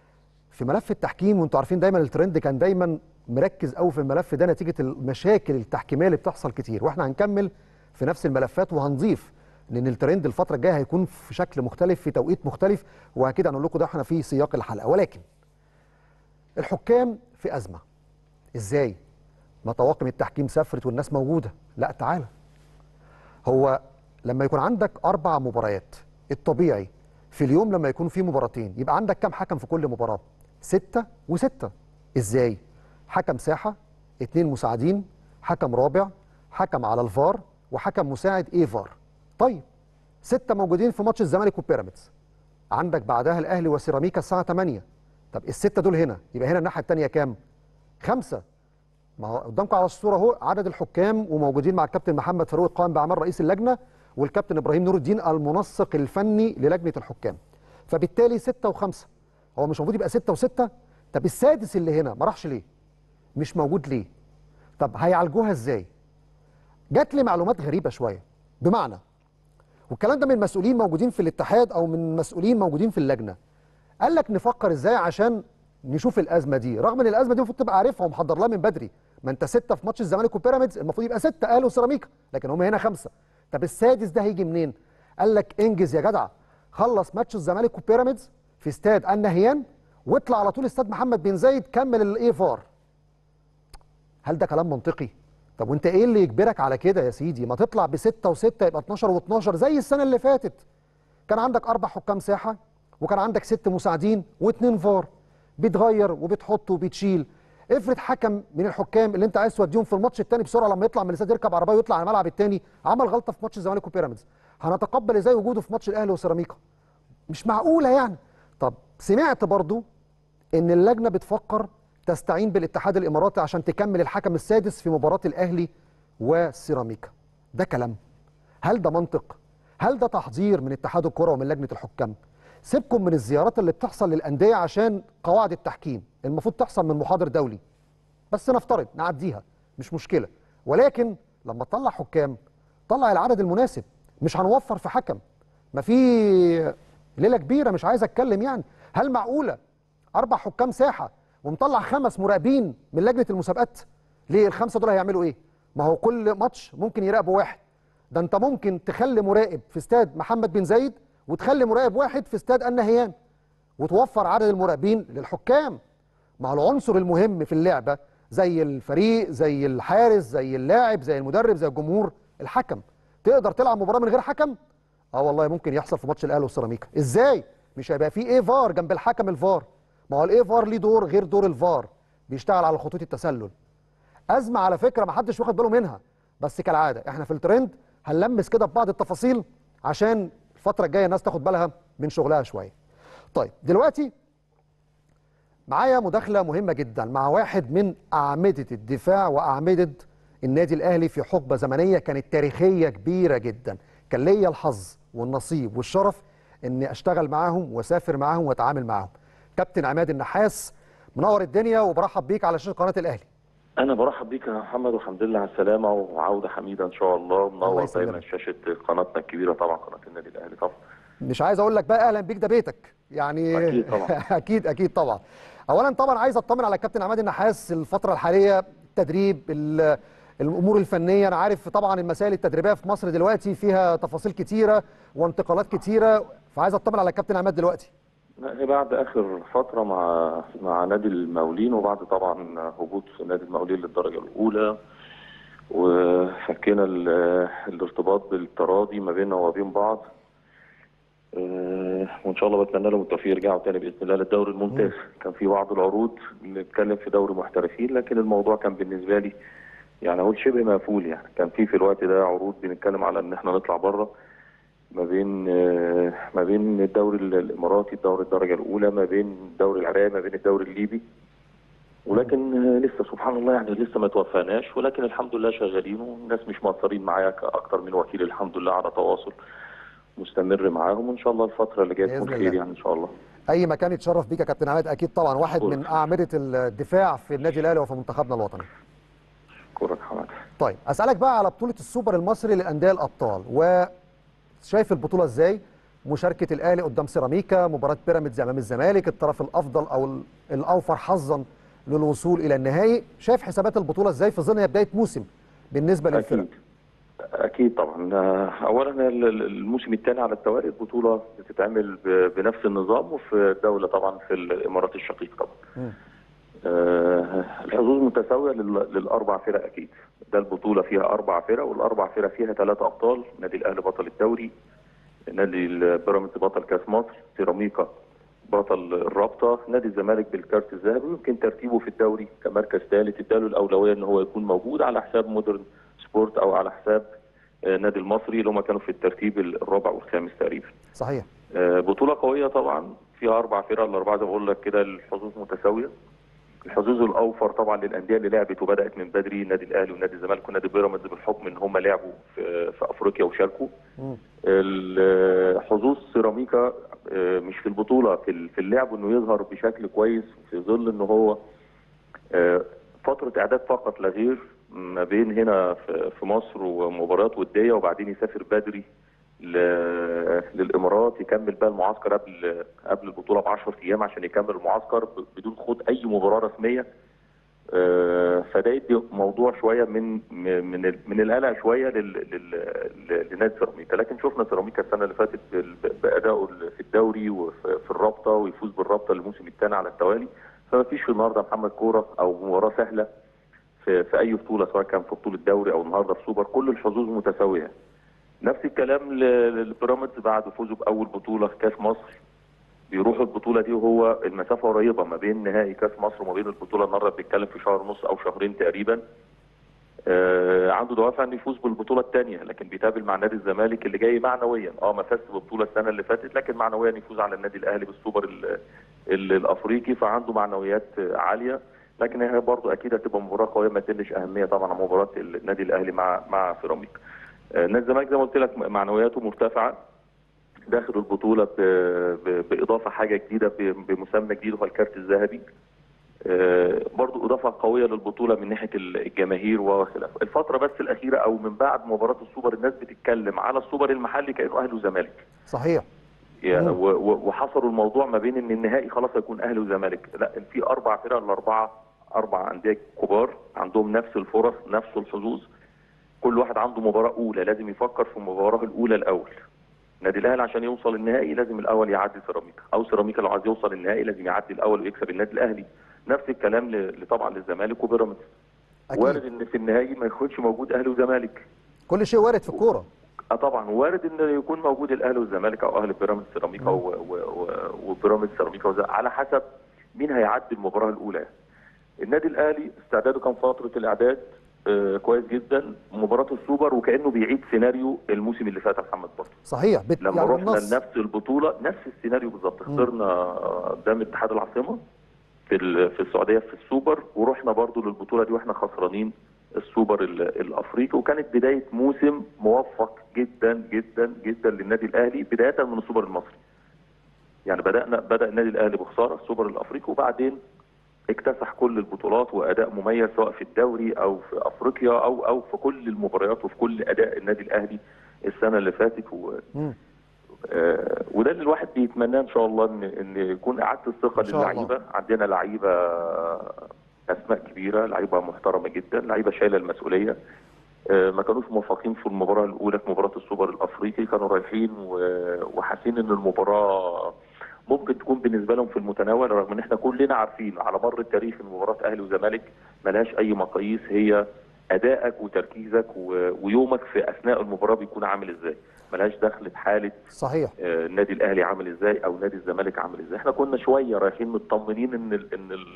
في ملف التحكيم وانتوا عارفين دايما الترند كان دايما مركز قوي في الملف ده نتيجه المشاكل التحكيميه اللي بتحصل كتير واحنا هنكمل في نفس الملفات وهنضيف لان الترند الفتره الجايه هيكون في شكل مختلف في توقيت مختلف واكيد هنقول لكم ده احنا في سياق الحلقه ولكن الحكام في ازمه ازاي ما طواقم التحكيم سافرت والناس موجوده لا تعالى هو لما يكون عندك اربع مباريات الطبيعي في اليوم لما يكون في مباراتين يبقى عندك كام حكم في كل مباراه ستة وستة ازاي حكم ساحه اتنين مساعدين حكم رابع حكم على الفار وحكم مساعد ايه فار طيب ستة موجودين في ماتش الزمالك وبيراميدز عندك بعدها الاهلي وسيراميكا الساعه 8 طب الستة دول هنا يبقى هنا الناحيه الثانيه كام خمسة ما هو قدامكم على الصوره اهو عدد الحكام وموجودين مع الكابتن محمد فاروق القائم باعمال رئيس اللجنه والكابتن ابراهيم نور الدين المنسق الفني للجنه الحكام فبالتالي ستة وخمسة هو مش المفروض يبقى ستة وستة طب السادس اللي هنا ما راحش ليه مش موجود ليه طب هيعالجوها ازاي جات لي معلومات غريبه شويه بمعنى والكلام ده من مسؤولين موجودين في الاتحاد او من مسؤولين موجودين في اللجنه قال لك نفكر ازاي عشان نشوف الازمه دي رغم ان الازمه دي المفروض تبقى عارفها ومحضر لها من بدري ما انت سته في ماتش الزمالك وبيراميدز المفروض يبقى سته اهلي وسيراميكا لكن هم هنا خمسه طب السادس ده هيجي منين قال لك انجز يا جدع خلص ماتش الزمالك وبيراميدز في استاد النهيان واطلع على طول استاد محمد بن زايد كمل الايه فار هل ده كلام منطقي طب وانت ايه اللي يجبرك على كده يا سيدي ما تطلع بستة وستة يبقى 12 و12 زي السنه اللي فاتت كان عندك اربع حكام ساحه وكان عندك ست مساعدين واثنين فار بتغير وبتحط وبتشيل افرض حكم من الحكام اللي انت عايز توديهم في الماتش الثاني بسرعه لما يطلع من الاستاد يركب عربيه ويطلع على الملعب الثاني عمل غلطه في ماتش الزمالك وبيراميدز هنتقبل ازاي وجوده في ماتش الاهلي وسيراميكا مش معقوله يعني طب سمعت برضو ان اللجنه بتفكر تستعين بالاتحاد الاماراتي عشان تكمل الحكم السادس في مباراه الاهلي وسيراميكا ده كلام هل ده منطق هل ده تحضير من اتحاد الكره ومن لجنه الحكام سيبكم من الزيارات اللي بتحصل للانديه عشان قواعد التحكيم المفروض تحصل من محاضر دولي بس نفترض نعديها مش مشكله ولكن لما تطلع حكام طلع العدد المناسب مش هنوفر في حكم ما في ليله كبيره مش عايز اتكلم يعني هل معقوله اربع حكام ساحه ومطلع خمس مراقبين من لجنه المسابقات ليه الخمسه دول هيعملوا ايه ما هو كل ماتش ممكن يراقبوا واحد ده انت ممكن تخلي مراقب في استاد محمد بن زايد وتخلي مراقب واحد في استاد النهيان وتوفر عدد المراقبين للحكام مع العنصر المهم في اللعبه زي الفريق زي الحارس زي اللاعب زي المدرب زي الجمهور الحكم تقدر تلعب مباراه من غير حكم اه والله ممكن يحصل في ماتش الاهلي والسيراميكا ازاي مش هيبقى فيه ايه فار جنب الحكم الفار ما هو الايه فار ليه دور غير دور الفار بيشتغل على خطوط التسلل ازمه على فكره ما حدش واخد باله منها بس كالعاده احنا في الترند هنلمس كده ببعض التفاصيل عشان الفتره الجايه الناس تاخد بالها من شغلها شويه طيب دلوقتي معايا مداخله مهمه جدا مع واحد من اعمده الدفاع واعمده النادي الاهلي في حقبه زمنيه كانت تاريخيه كبيره جدا كان ليا الحظ والنصيب والشرف اني اشتغل معاهم واسافر معاهم واتعامل معاهم كابتن عماد النحاس منور الدنيا وبرحب بيك على شاشه قناه الاهلي انا برحب بيك يا محمد والحمد لله على السلامه وعوده حميده ان شاء الله الله منور يسلمك. دايما شاشه قناتنا الكبيره طبعا قناه النادي الاهلي طبعا مش عايز اقول لك بقى اهلا بيك ده بيتك يعني أكيد طبعا. اكيد اكيد طبعا اولا طبعا عايز اطمن على الكابتن عماد النحاس الفتره الحاليه التدريب ال- الامور الفنيه انا عارف طبعا المسائل التدريبيه في مصر دلوقتي فيها تفاصيل كتيره وانتقالات كتيره فعايز اطمن على الكابتن عماد دلوقتي لا، بعد اخر فتره مع مع نادي المقاولين وبعد طبعا هبوط نادي المقاولين للدرجه الاولى وفكينا ال- الارتباط بالتراضي ما بيننا وبين بعض آه، وان شاء الله بتمنى لهم التوفيق يرجعوا تاني باذن الله للدوري الممتاز كان في بعض العروض نتكلم في دوري محترفين لكن الموضوع كان بالنسبه لي يعني اقول شبه مقفول يعني كان في في الوقت ده عروض بنتكلم على ان احنا نطلع بره ما بين آه، ما بين الدوري ال- الاماراتي الدوري الدرجه الاولى ما بين الدوري العراقي ما بين الدوري الليبي ولكن آه، لسه سبحان الله يعني لسه ما توفقناش ولكن الحمد لله شغالين والناس مش مقصرين معايا اكتر من وكيل الحمد لله على تواصل مستمر معاهم وان شاء الله الفتره اللي جايه بإذن تكون الله. خير يعني ان شاء الله اي مكان يتشرف بيك يا كابتن عماد اكيد طبعا واحد من اعمده الدفاع في النادي الاهلي وفي منتخبنا الوطني كرة حماد طيب اسالك بقى على بطوله السوبر المصري للانديه الابطال وشايف البطوله ازاي مشاركه الاهلي قدام سيراميكا مباراه بيراميدز امام الزمالك الطرف الافضل او ال- الاوفر حظا للوصول الى النهائي شايف حسابات البطوله ازاي في ظل هي بدايه موسم بالنسبه للفرق اكيد اكيد طبعا آه، اولا ال- ال- الموسم الثاني على التوالي البطوله بتتعمل ب- بنفس النظام وفي الدوله طبعا في الامارات الشقيق طبعا مم. آه، الحظوظ متساويه لل- للاربع فرق اكيد ده البطوله فيها اربع فرق والاربع فرق فيها ثلاثه ابطال نادي الاهلي بطل الدوري نادي البيراميدز بطل كاس مصر سيراميكا بطل الرابطه نادي الزمالك بالكارت الذهبي ويمكن ترتيبه في الدوري كمركز ثالث اداله الاولويه ان هو يكون موجود على حساب مودرن سبورت او على حساب آه، نادي المصري اللي هم كانوا في الترتيب الرابع والخامس تقريبا صحيح آه، بطولة قوية طبعا فيها أربع فرق الأربعة زي ما بقول لك كده الحظوظ متساوية الحظوظ الأوفر طبعا للأندية اللي لعبت وبدأت من بدري نادي الأهلي ونادي الزمالك ونادي بيراميدز بالحكم إن هم لعبوا في, في أفريقيا وشاركوا مم. ال- حظوظ سيراميكا آه، مش في البطولة في ال- في اللعب إنه يظهر بشكل كويس في ظل إن هو آه، فترة إعداد فقط لا غير ما بين هنا في في مصر ومباريات ودية وبعدين يسافر بدري ل- للامارات يكمل بقى المعسكر قبل قبل البطوله ب 10 ايام عشان يكمل المعسكر ب- بدون خوض اي مباراه رسميه آه، فده يدي موضوع شويه من من من ال- من القلق شويه لل- لل- ل- لنادي سيراميكا لكن شفنا سيراميكا السنه اللي فاتت بال- بادائه في الدوري وفي في الرابطه ويفوز بالرابطه الموسم الثاني على التوالي فما فيش في النهارده محمد كوره او مباراه سهله في في اي بطوله سواء كان في بطوله دوري او النهارده في سوبر كل الحظوظ متساويه نفس الكلام ل- للبيراميدز بعد فوزه باول بطوله في كاس مصر بيروح البطوله دي وهو المسافه قريبه ما بين نهائي كاس مصر وما بين البطوله النهارده بنتكلم في شهر ونص او شهرين تقريبا آه عنده دوافع انه يفوز بالبطوله الثانيه لكن بيتقابل مع نادي الزمالك اللي جاي معنويا اه ما فازش بالبطوله السنه اللي فاتت لكن معنويا يفوز على النادي الاهلي بالسوبر ال ال الافريقي فعنده معنويات آه، عاليه لكن هي برضه اكيد هتبقى مباراه قويه ما تقلش اهميه طبعا عن مباراه النادي الاهلي مع مع سيراميكا آه، نادي الزمالك زي ما قلت لك معنوياته مرتفعه داخل البطوله ب... ب... باضافه حاجه جديده ب... بمسمى جديد هو الكارت الذهبي آه، برضو اضافه قويه للبطوله من ناحيه الجماهير وخلافه الفتره بس الاخيره او من بعد مباراه السوبر الناس بتتكلم على السوبر المحلي كانه اهلي وزمالك صحيح يعني مم. و- و- وحصروا الموضوع ما بين ان النهائي خلاص هيكون اهلي وزمالك لا في اربع فرق الاربعه اربع انديه كبار عندهم نفس الفرص نفس الحظوظ كل واحد عنده مباراه اولى لازم يفكر في المباراه الاولى الاول النادي الاهلي عشان يوصل النهائي لازم الاول يعدي سيراميكا او سيراميكا لو عايز يوصل النهائي لازم يعدي الاول ويكسب النادي الاهلي نفس الكلام ل- طبعا للزمالك وبيراميدز أكيد. وارد ان في النهائي ما يكونش موجود اهلي وزمالك كل شيء وارد في الكوره اه طبعا وارد ان يكون موجود الاهلي والزمالك او اهلي بيراميدز سيراميكا و- و- و- وبيراميدز سيراميكا وز- على حسب مين هيعدي المباراه الاولى النادي الاهلي استعداده كان فتره الاعداد آه كويس جدا مباراه السوبر وكانه بيعيد سيناريو الموسم اللي فات يا محمد برضه صحيح بت... لما يعني رحنا بالنص. لنفس البطوله نفس السيناريو بالظبط خسرنا قدام اتحاد العاصمه في ال- في السعوديه في السوبر ورحنا برضو للبطوله دي واحنا خسرانين السوبر ال- الافريقي وكانت بدايه موسم موفق جدا جدا جدا للنادي الاهلي بدايه من السوبر المصري يعني بدانا بدا النادي الاهلي بخساره السوبر الافريقي وبعدين اكتسح كل البطولات واداء مميز سواء في الدوري او في افريقيا او او في كل المباريات وفي كل اداء النادي الاهلي السنه اللي فاتت و مم. آه، وده اللي الواحد بيتمناه ان شاء الله ان ان يكون اعاده الثقه إن شاء الله. للعيبه عندنا لعيبه اسماء كبيره لعيبه محترمه جدا لعيبه شايله المسؤوليه آه، ما كانوش موفقين في المباراه الاولى في مباراه السوبر الافريقي كانوا رايحين و- وحاسين ان المباراه ممكن تكون بالنسبه لهم في المتناول رغم ان احنا كلنا عارفين على مر التاريخ ان مباراه اهلي وزمالك ملهاش اي مقاييس هي ادائك وتركيزك و- ويومك في اثناء المباراه بيكون عامل ازاي ملهاش دخل في حاله صحيح آه، النادي الاهلي عامل ازاي او نادي الزمالك عامل ازاي احنا كنا شويه رايحين مطمنين ان ال ان ال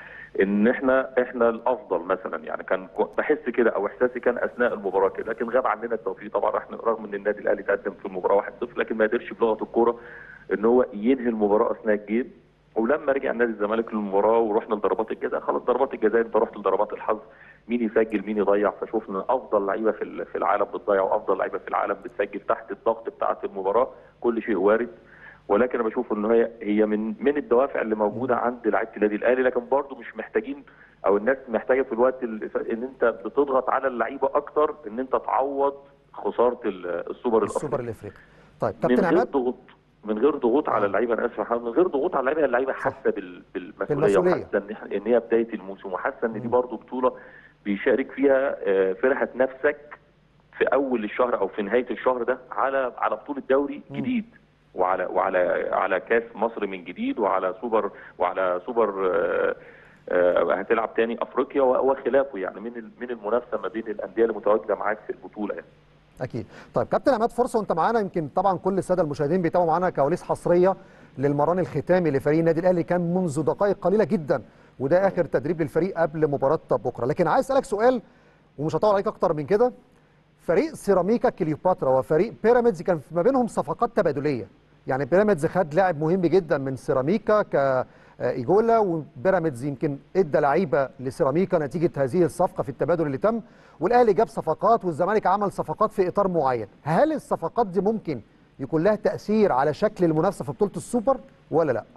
ان احنا احنا الافضل مثلا يعني كان كو- بحس كده او احساسي كان اثناء المباراه كده لكن غاب عننا التوفيق طبعا احنا رغم ان النادي الاهلي تقدم في المباراه 1-0 لكن ما قدرش بلغه الكوره ان هو ينهي المباراه اثناء الجيم ولما رجع نادي الزمالك للمباراه ورحنا لضربات الجزاء خلاص ضربات الجزاء انت رحت لضربات الحظ مين يسجل مين يضيع فشوفنا افضل لعيبه في ال- في العالم بتضيع وافضل لعيبه في العالم بتسجل تحت الضغط بتاعه المباراه كل شيء وارد ولكن انا بشوف ان هي هي من من الدوافع اللي موجوده عند لعيبه النادي الاهلي لكن برضه مش محتاجين او الناس محتاجه في الوقت اللي فات ان انت بتضغط على اللعيبه اكتر ان انت تعوض خساره ال- السوبر السوبر الافريقي الافريقي طيب من كابتن غير عماد ضغوط من غير ضغوط على اللعيبه انا اسف يا محمد، من غير ضغوط على اللعيبه اللعيبه حاسه بال- بالمسؤوليه بالمسؤولية. وحاسه ان إحنا- ان هي بدايه الموسم وحاسه ان دي برضه بطوله بيشارك فيها آه، فرحه نفسك في اول الشهر او في نهايه الشهر ده على على بطوله دوري جديد وعلى وعلى على كاس مصر من جديد وعلى سوبر وعلى سوبر آه، آه، هتلعب تاني افريقيا و- وخلافه يعني من ال- من المنافسه ما بين الانديه اللي متواجده معاك في البطوله يعني. اكيد طيب كابتن عماد فرصه وانت معانا يمكن طبعا كل الساده المشاهدين بيتابعوا معانا كواليس حصريه للمران الختامي لفريق النادي الاهلي كان منذ دقائق قليله جدا وده اخر تدريب للفريق قبل مباراه بكره لكن عايز اسالك سؤال ومش هطول عليك اكتر من كده فريق سيراميكا كليوباترا وفريق بيراميدز كان ما بينهم صفقات تبادليه يعني بيراميدز خد لاعب مهم جدا من سيراميكا كايجولا وبيراميدز يمكن ادى لعيبه لسيراميكا نتيجه هذه الصفقه في التبادل اللي تم والاهلي جاب صفقات والزمالك عمل صفقات في اطار معين هل الصفقات دي ممكن يكون لها تاثير على شكل المنافسه في بطوله السوبر ولا لا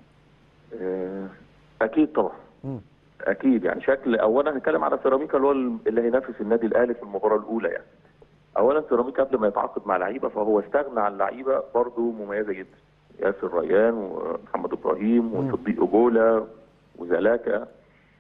آه، اكيد طبعا مم. اكيد يعني شكل اولا هنتكلم على سيراميكا اللي هو اللي هينافس النادي الاهلي في المباراه الاولى يعني اولا سيراميكا قبل ما يتعاقد مع لعيبه فهو استغنى عن لعيبه برضه مميزه جدا ياسر ريان ومحمد ابراهيم وصديق اجولا وزلاكا آه،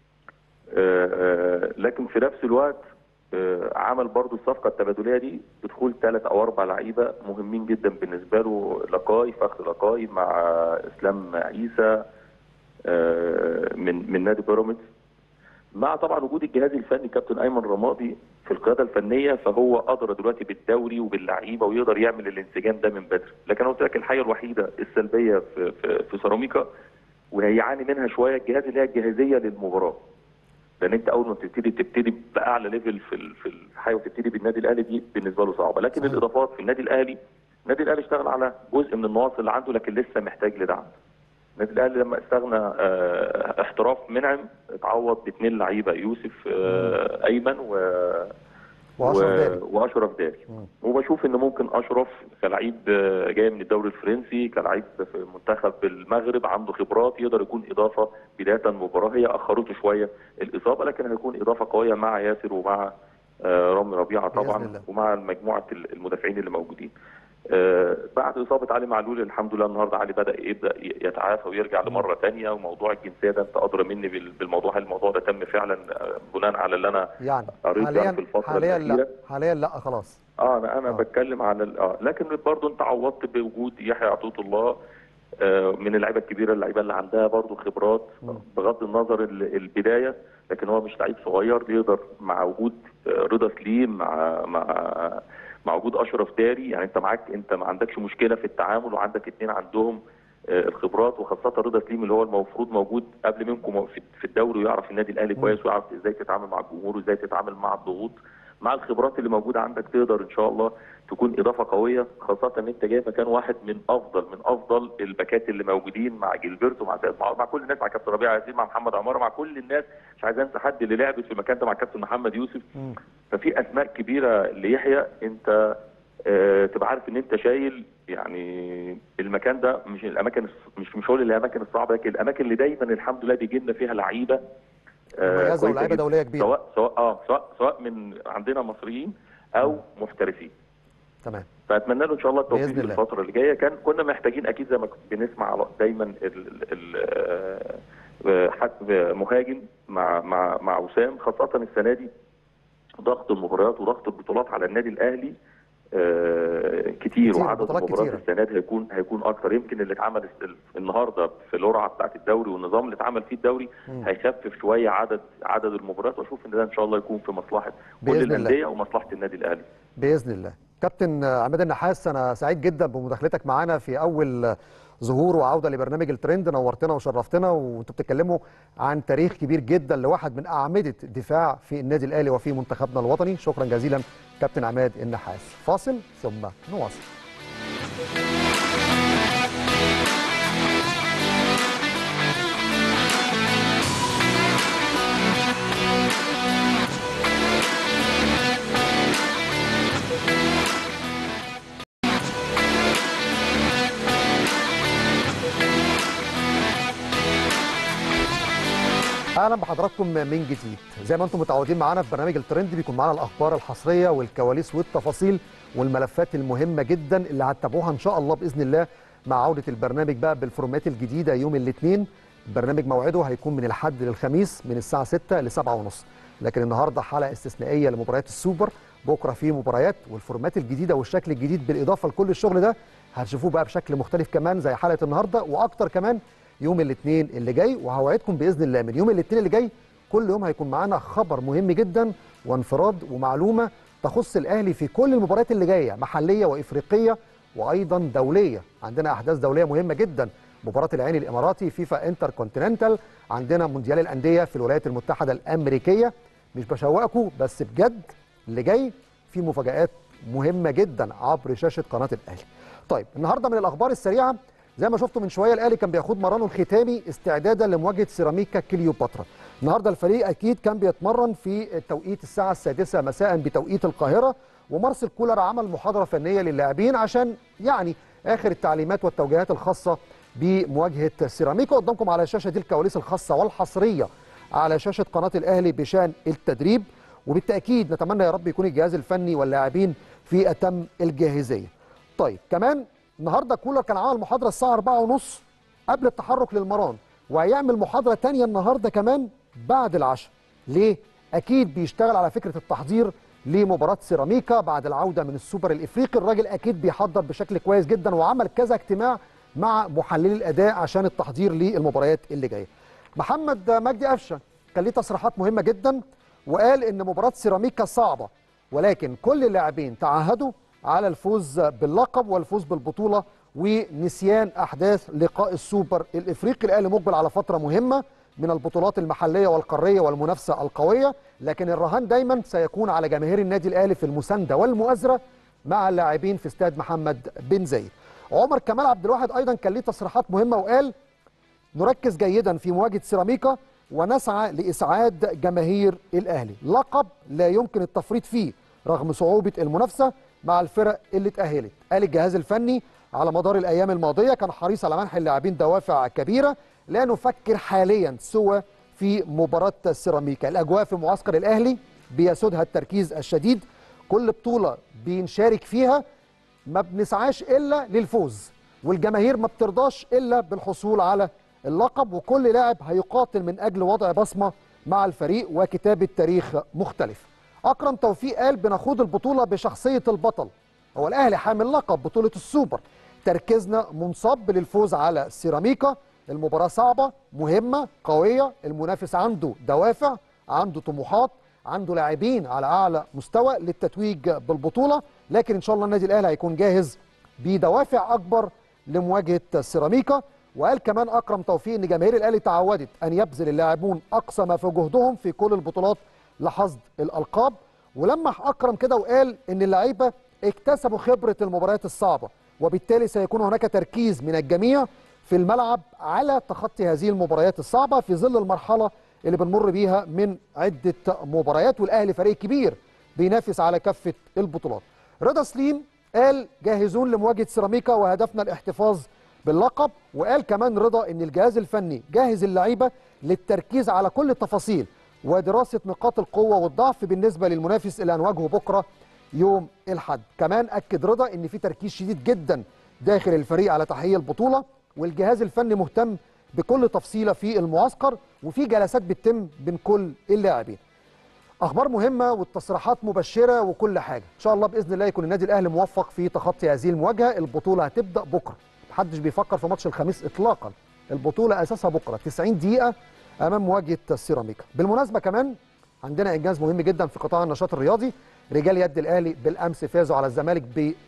آه، لكن في نفس الوقت آه، عمل برضو الصفقه التبادليه دي بدخول ثلاث او اربع لعيبه مهمين جدا بالنسبه له لقاي فخر لقاي مع اسلام عيسى آه، من من نادي بيراميدز مع طبعا وجود الجهاز الفني كابتن ايمن رمادي في القياده الفنيه فهو ادرى دلوقتي بالدوري وباللعيبه ويقدر يعمل الانسجام ده من بدري لكن انا قلت لك الحاجه الوحيده السلبيه في في, في سيراميكا وهيعاني منها شويه الجهاز اللي هي الجاهزيه للمباراه لان انت اول ما بتبتدي تبتدي باعلى ليفل في ال- في الحياه وتبتدي بالنادي الاهلي دي بالنسبه له صعبه لكن صحيح. الاضافات في النادي الاهلي النادي الاهلي اشتغل على جزء من النواقص اللي عنده لكن لسه محتاج لدعم النادي الاهلي لما استغنى آه، احتراف منعم اتعوض باثنين لعيبه يوسف آه، ايمن و واشرف و- داري واشرف داري وبشوف ان ممكن اشرف كلاعب آه، جاي من الدوري الفرنسي كلاعب في منتخب المغرب عنده خبرات يقدر يكون اضافه بدايه المباراه هي اخرته شويه الاصابه لكن هيكون اضافه قويه مع ياسر ومع آه، رامي ربيعه بإذن طبعا الله. ومع مجموعه المدافعين اللي موجودين آه، بعد اصابه علي معلول الحمد لله النهارده علي بدا يبدا يتعافى ويرجع لمره ثانيه وموضوع الجنسيه ده انت ادرى مني بال- بالموضوع الموضوع ده تم فعلا آه، بناء على اللي انا يعني قريت يعني حاليا في الفترة حاليا لا الأخيرة. حاليا لا خلاص اه انا انا آه. بتكلم عن ال- اه لكن برضه انت عوضت بوجود يحيى عطيه الله آه، من اللعيبه الكبيره اللعيبه اللي عندها برضه خبرات بغض النظر ال- البدايه لكن هو مش لعيب صغير يقدر مع وجود آه، رضا سليم مع مع مع وجود اشرف داري يعني انت معاك انت ما عندكش مشكله في التعامل وعندك اثنين عندهم آه، الخبرات وخاصه رضا سليم اللي هو المفروض موجود قبل منكم في في الدوري ويعرف النادي الاهلي كويس ويعرف ازاي تتعامل مع الجمهور وازاي تتعامل مع الضغوط مع الخبرات اللي موجوده عندك تقدر ان شاء الله تكون اضافه قويه خاصه ان انت جاي مكان واحد من افضل من افضل الباكات اللي موجودين مع جilberto مع مع, مع كل الناس مع كابتن ربيع ياسين مع محمد عماره مع كل الناس مش عايز انسى حد اللي لعبت في المكان ده مع كابتن محمد يوسف مم. ففي اسماء كبيره ليحيى انت آه، تبقى عارف ان انت شايل يعني المكان ده مش الاماكن الص- مش مش هقول الاماكن الصعبه لكن الاماكن اللي دايما الحمد لله بيجي لنا فيها لعيبه آه، مميزه كويسة ولاعيبه جداً. دوليه كبيره سواء سواء اه سواء سواء من عندنا مصريين او محترفين تمام فاتمنى له ان شاء الله التوفيق بإذن في الله. الفتره اللي جايه كان كنا محتاجين اكيد زي ما كنت بنسمع على- دايما ال ال آه، آه، حد مهاجم مع مع مع وسام خاصه السنه دي ضغط المباريات وضغط البطولات على النادي الاهلي آه، كتير كتير، وعدد بطولات المباريات كتيرة. السنه دي هيكون هيكون اكتر يمكن اللي اتعمل الس- النهارده في القرعه بتاعت الدوري والنظام اللي اتعمل فيه الدوري هيخفف شويه عدد عدد المباريات واشوف ان ده ان شاء الله يكون في مصلحه بإذن كل الله. الانديه ومصلحه النادي الاهلي باذن الله كابتن عماد النحاس انا سعيد جدا بمداخلتك معانا في اول ظهور وعوده لبرنامج الترند نورتنا وشرفتنا وانتوا بتتكلموا عن تاريخ كبير جدا لواحد من اعمده الدفاع في النادي الاهلي وفي منتخبنا الوطني شكرا جزيلا كابتن عماد النحاس فاصل ثم نواصل اهلا بحضراتكم من جديد زي ما انتم متعودين معانا في برنامج الترند بيكون معانا الاخبار الحصريه والكواليس والتفاصيل والملفات المهمه جدا اللي هتتابعوها ان شاء الله باذن الله مع عوده البرنامج بقى بالفورمات الجديده يوم الاثنين البرنامج موعده هيكون من الحد للخميس من الساعه 6 ل 7 ونص لكن النهارده حلقه استثنائيه لمباريات السوبر بكره في مباريات والفورمات الجديده والشكل الجديد بالاضافه لكل الشغل ده هتشوفوه بقى بشكل مختلف كمان زي حلقه النهارده واكتر كمان يوم الاثنين اللي جاي وهوعدكم باذن الله من يوم الاثنين اللي جاي كل يوم هيكون معانا خبر مهم جدا وانفراد ومعلومه تخص الاهلي في كل المباريات اللي جايه محليه وافريقيه وايضا دوليه عندنا احداث دوليه مهمه جدا مباراه العين الاماراتي فيفا انتر كونتيننتال عندنا مونديال الانديه في الولايات المتحده الامريكيه مش بشوقكم بس بجد اللي جاي في مفاجات مهمه جدا عبر شاشه قناه الاهلي طيب النهارده من الاخبار السريعه زي ما شفتوا من شويه الاهلي كان بياخد مرانه الختامي استعدادا لمواجهه سيراميكا كليوباترا النهارده الفريق اكيد كان بيتمرن في توقيت الساعه السادسة مساء بتوقيت القاهره ومارسيل كولر عمل محاضره فنيه للاعبين عشان يعني اخر التعليمات والتوجيهات الخاصه بمواجهه سيراميكا قدامكم على الشاشه دي الكواليس الخاصه والحصريه على شاشه قناه الاهلي بشان التدريب وبالتاكيد نتمنى يا رب يكون الجهاز الفني واللاعبين في اتم الجاهزيه طيب كمان النهارده كولر كان عمل محاضره الساعه 4:30 قبل التحرك للمران وهيعمل محاضره تانية النهارده كمان بعد العشاء ليه اكيد بيشتغل على فكره التحضير لمباراه سيراميكا بعد العوده من السوبر الافريقي الراجل اكيد بيحضر بشكل كويس جدا وعمل كذا اجتماع مع محللي الاداء عشان التحضير للمباريات اللي جايه محمد مجدي قفشه كان ليه تصريحات مهمه جدا وقال ان مباراه سيراميكا صعبه ولكن كل اللاعبين تعهدوا على الفوز باللقب والفوز بالبطوله ونسيان احداث لقاء السوبر الافريقي الاهلي مقبل على فتره مهمه من البطولات المحليه والقاريه والمنافسه القويه لكن الرهان دايما سيكون على جماهير النادي الاهلي في المسانده والمؤازره مع اللاعبين في استاد محمد بن زايد عمر كمال عبد الواحد ايضا كان ليه تصريحات مهمه وقال نركز جيدا في مواجهه سيراميكا ونسعى لاسعاد جماهير الاهلي لقب لا يمكن التفريط فيه رغم صعوبه المنافسه مع الفرق اللي اتاهلت قال الجهاز الفني على مدار الايام الماضيه كان حريص على منح اللاعبين دوافع كبيره لا نفكر حاليا سوى في مباراه سيراميكا الاجواء في معسكر الاهلي بيسودها التركيز الشديد كل بطوله بنشارك فيها ما بنسعاش الا للفوز والجماهير ما بترضاش الا بالحصول على اللقب وكل لاعب هيقاتل من اجل وضع بصمه مع الفريق وكتابه تاريخ مختلف. اكرم توفيق قال بنخوض البطوله بشخصيه البطل. هو الاهلي حامل لقب بطوله السوبر. تركيزنا منصب للفوز على سيراميكا، المباراه صعبه، مهمه، قويه، المنافس عنده دوافع، عنده طموحات، عنده لاعبين على اعلى مستوى للتتويج بالبطوله، لكن ان شاء الله النادي الاهلي هيكون جاهز بدوافع اكبر لمواجهه سيراميكا وقال كمان اكرم توفيق ان جماهير الاهلي تعودت ان يبذل اللاعبون اقصى ما في جهدهم في كل البطولات لحصد الالقاب ولمح اكرم كده وقال ان اللعيبه اكتسبوا خبره المباريات الصعبه وبالتالي سيكون هناك تركيز من الجميع في الملعب على تخطي هذه المباريات الصعبه في ظل المرحله اللي بنمر بيها من عده مباريات والاهلي فريق كبير بينافس على كافه البطولات. رضا سليم قال جاهزون لمواجهه سيراميكا وهدفنا الاحتفاظ باللقب وقال كمان رضا ان الجهاز الفني جاهز اللعيبه للتركيز على كل التفاصيل ودراسه نقاط القوه والضعف بالنسبه للمنافس اللي هنواجهه بكره يوم الاحد كمان اكد رضا ان في تركيز شديد جدا داخل الفريق على تحقيق البطوله والجهاز الفني مهتم بكل تفصيله في المعسكر وفي جلسات بتتم بين كل اللاعبين اخبار مهمه والتصريحات مبشره وكل حاجه ان شاء الله باذن الله يكون النادي الاهلي موفق في تخطي هذه المواجهه البطوله هتبدا بكره محدش بيفكر في ماتش الخميس اطلاقا البطوله اساسها بكره 90 دقيقه امام مواجهه السيراميكا بالمناسبه كمان عندنا انجاز مهم جدا في قطاع النشاط الرياضي رجال يد الاهلي بالامس فازوا على الزمالك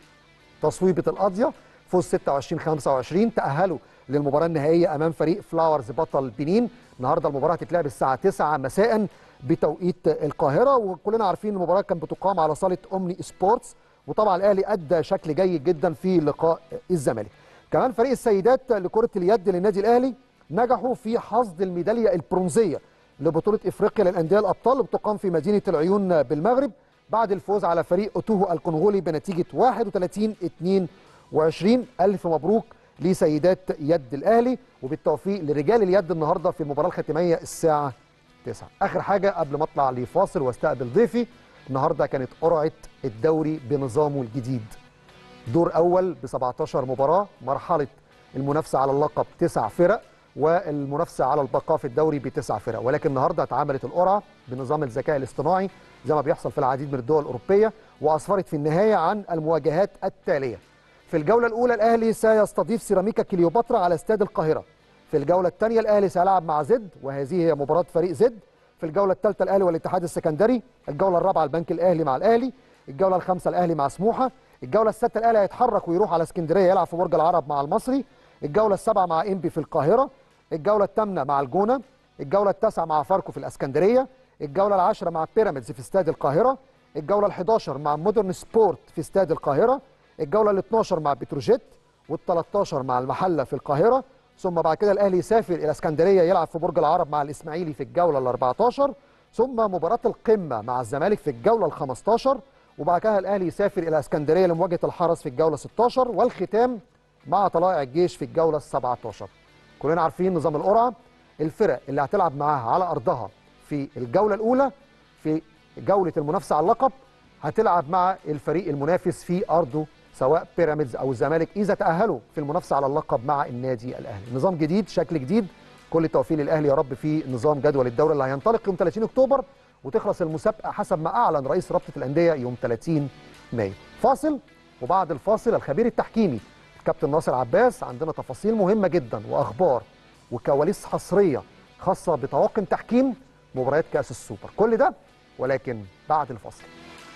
بتصويبه القاضيه فوز 26 25 تاهلوا للمباراه النهائيه امام فريق فلاورز بطل بنين النهارده المباراه هتتلعب الساعه 9 مساء بتوقيت القاهره وكلنا عارفين المباراه كانت بتقام على صاله اومني سبورتس وطبعا الاهلي ادى شكل جيد جدا في لقاء الزمالك كمان فريق السيدات لكره اليد للنادي الاهلي نجحوا في حصد الميداليه البرونزيه لبطوله افريقيا للانديه الابطال اللي بتقام في مدينه العيون بالمغرب بعد الفوز على فريق اوتوهو الكونغولي بنتيجه 31 22 الف مبروك لسيدات يد الاهلي وبالتوفيق لرجال اليد النهارده في المباراه الختاميه الساعه 9 اخر حاجه قبل ما اطلع لفاصل واستقبل ضيفي النهارده كانت قرعه الدوري بنظامه الجديد دور اول ب 17 مباراه مرحله المنافسه على اللقب تسع فرق والمنافسه على البقاء في الدوري بتسع فرق ولكن النهارده اتعملت القرعه بنظام الذكاء الاصطناعي زي ما بيحصل في العديد من الدول الاوروبيه واسفرت في النهايه عن المواجهات التاليه في الجوله الاولى الاهلي سيستضيف سيراميكا كليوباترا على استاد القاهره في الجوله الثانيه الاهلي سيلعب مع زد وهذه هي مباراه فريق زد في الجوله الثالثه الاهلي والاتحاد السكندري الجوله الرابعه البنك الاهلي مع الاهلي الجوله الخامسه الاهلي مع سموحه الجوله السادسه الاهلي هيتحرك ويروح على اسكندريه يلعب في برج العرب مع المصري الجوله السابعه مع انبي في القاهره الجوله الثامنه مع الجونه الجوله التاسعه مع فاركو في الاسكندريه الجوله العاشره مع بيراميدز في استاد القاهره الجوله ال11 مع مودرن سبورت في استاد القاهره الجوله ال12 مع بتروجيت وال13 مع المحله في القاهره ثم بعد كده الاهلي يسافر الى اسكندريه يلعب في برج العرب مع الاسماعيلي في الجوله ال14 ثم مباراه القمه مع الزمالك في الجوله ال15 وبعد كده الاهلي يسافر الى اسكندريه لمواجهه الحرس في الجوله 16 والختام مع طلائع الجيش في الجوله ال17 كلنا عارفين نظام القرعه الفرق اللي هتلعب معاها على ارضها في الجوله الاولى في جوله المنافسه على اللقب هتلعب مع الفريق المنافس في ارضه سواء بيراميدز او الزمالك اذا تاهلوا في المنافسه على اللقب مع النادي الاهلي نظام جديد شكل جديد كل التوفيق للاهلي يا رب في نظام جدول الدوري اللي هينطلق يوم 30 اكتوبر وتخلص المسابقه حسب ما اعلن رئيس رابطه الانديه يوم 30 مايو فاصل وبعد الفاصل الخبير التحكيمي الكابتن ناصر عباس عندنا تفاصيل مهمه جدا واخبار وكواليس حصريه خاصه بطواقم تحكيم مباريات كاس السوبر كل ده ولكن بعد الفاصل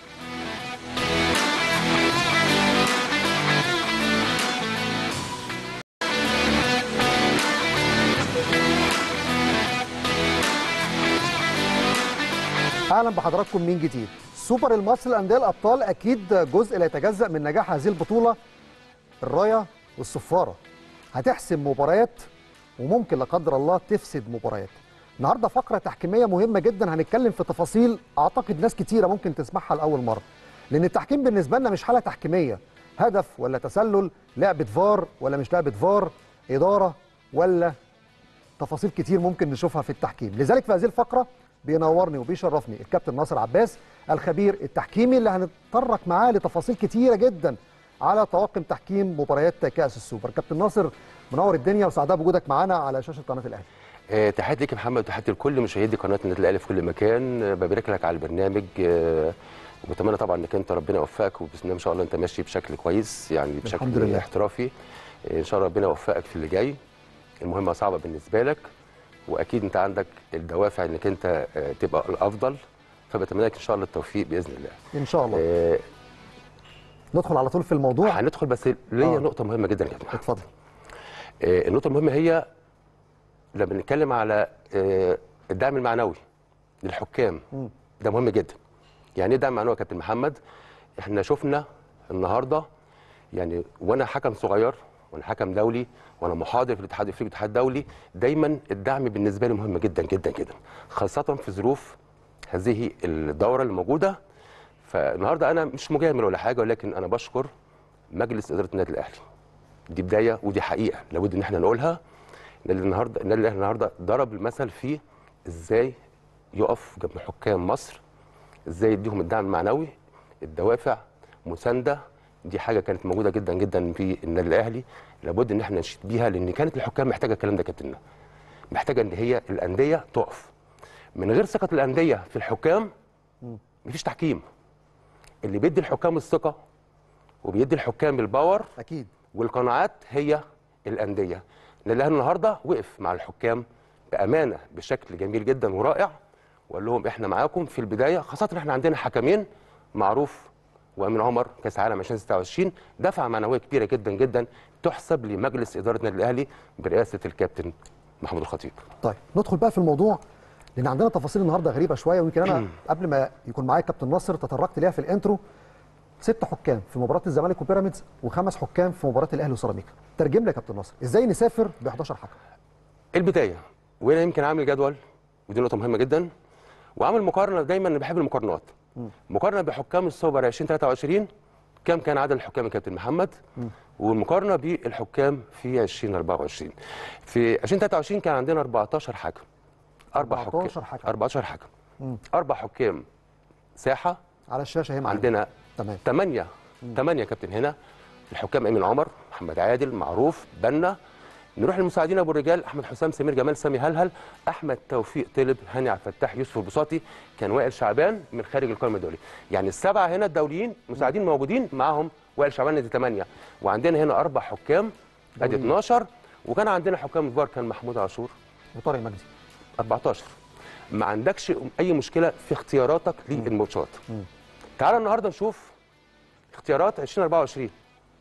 اهلا بحضراتكم من جديد سوبر المصري للانديه الابطال اكيد جزء لا يتجزا من نجاح هذه البطوله الرايه والصفاره هتحسم مباريات وممكن لا قدر الله تفسد مباريات النهارده فقره تحكيميه مهمه جدا هنتكلم في تفاصيل اعتقد ناس كتيره ممكن تسمعها لاول مره لان التحكيم بالنسبه لنا مش حاله تحكيميه هدف ولا تسلل لعبه فار ولا مش لعبه فار اداره ولا تفاصيل كتير ممكن نشوفها في التحكيم لذلك في هذه الفقره بينورني وبيشرفني الكابتن ناصر عباس الخبير التحكيمي اللي هنتطرق معاه لتفاصيل كتيره جدا على طواقم تحكيم مباريات كاس السوبر كابتن ناصر منور الدنيا وسعداء بوجودك معانا على شاشه قناه الاهلي آه، تحياتي ليك يا محمد وتحياتي لكل مشاهدي قناه النادي الاهلي في كل مكان آه، ببارك لك على البرنامج آه، وبتمنى طبعا انك انت ربنا يوفقك وباذن الله ان شاء الله انت ماشي بشكل كويس يعني بشكل الحمد لله. احترافي آه، ان شاء الله ربنا يوفقك في اللي جاي المهمه صعبه بالنسبه لك واكيد انت عندك الدوافع انك انت آه، تبقى الافضل فبتمنى لك ان شاء الله التوفيق باذن الله ان شاء الله آه، ندخل على طول في الموضوع هندخل بس ليا آه. نقطه مهمه جدا يا جماعه اتفضل آه، النقطة المهمة هي لما بنتكلم على آه، الدعم المعنوي للحكام مم. ده مهم جدا يعني ايه دعم معنوي يا كابتن محمد احنا شفنا النهارده يعني وانا حكم صغير وانا حكم دولي وانا محاضر في الاتحاد الافريقي والاتحاد الدولي دايما الدعم بالنسبه لي مهم جدا جدا جدا خاصه في ظروف هذه الدوره اللي موجوده فالنهارده انا مش مجامل ولا حاجه ولكن انا بشكر مجلس اداره النادي الاهلي دي بدايه ودي حقيقه لابد ان احنا نقولها النادي النهارده النادي الاهلي النهارده ضرب المثل في ازاي يقف جنب حكام مصر ازاي يديهم الدعم المعنوي الدوافع مسانده دي حاجه كانت موجوده جدا جدا في النادي الاهلي لابد ان احنا نشيد بيها لان كانت الحكام محتاجه الكلام ده كابتن محتاجه ان هي الانديه تقف من غير ثقه الانديه في الحكام مفيش تحكيم اللي بيدي الحكام الثقه وبيدي الحكام الباور اكيد والقناعات هي الانديه الاهلي النهارده وقف مع الحكام بامانه بشكل جميل جدا ورائع وقال لهم احنا معاكم في البدايه خاصه احنا عندنا حكمين معروف وامين عمر كاس عالم 2026 دفعه معنويه كبيره جدا جدا تحسب لمجلس اداره النادي الاهلي برئاسه الكابتن محمود الخطيب طيب ندخل بقى في الموضوع لان عندنا تفاصيل النهارده غريبه شويه ويمكن انا قبل ما يكون معايا كابتن ناصر تطرقت ليها في الانترو ست حكام في مباراه الزمالك وبيراميدز وخمس حكام في مباراه الاهلي وسيراميكا ترجم لي يا كابتن ناصر ازاي نسافر ب 11 حكم البدايه وانا يمكن عامل جدول ودي نقطه مهمه جدا وعامل مقارنه دايما انا بحب المقارنات مقارنه بحكام السوبر 2023 كم كان عدد الحكام يا كابتن محمد والمقارنه بالحكام في 2024 في 2023 كان عندنا 14 حكم اربع 14 حكام حكم. 14 حكم اربع حكام ساحه على الشاشه هي معانا عندنا تمام ثمانية ثمانية كابتن هنا الحكام أمين عمر محمد عادل معروف بنا نروح للمساعدين ابو الرجال احمد حسام سمير جمال سامي هلهل احمد توفيق طلب هاني عبد الفتاح يوسف البساطي كان وائل شعبان من خارج القائمه الدوليه يعني السبعه هنا الدوليين مساعدين موجودين معاهم وائل شعبان ادي 8 وعندنا هنا اربع حكام ادي 12 وكان عندنا حكام الفار كان محمود عاشور وطارق مجدي 14 ما عندكش اي مشكله في اختياراتك للماتشات تعال النهارده نشوف اختيارات 2024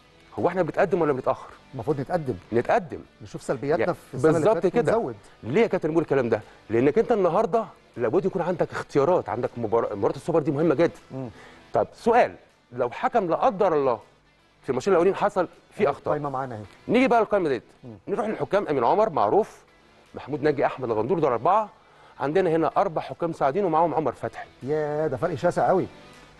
هو احنا بنتقدم ولا بنتاخر المفروض نتقدم نتقدم نشوف سلبياتنا يعني في السنه اللي بالظبط فاتت كده. ونزود ليه يا كابتن بقول الكلام ده لانك انت النهارده لابد يكون عندك اختيارات عندك مباراه مباراه السوبر دي مهمه جدا طب سؤال لو حكم لا قدر الله في الماتشين الاولين حصل في اخطاء قايمه معانا اهي نيجي بقى القائمه ديت نروح للحكام امين عمر معروف محمود ناجي احمد الغندور دول اربعه عندنا هنا اربع حكام مساعدين ومعاهم عمر فتحي يا ده فرق شاسع قوي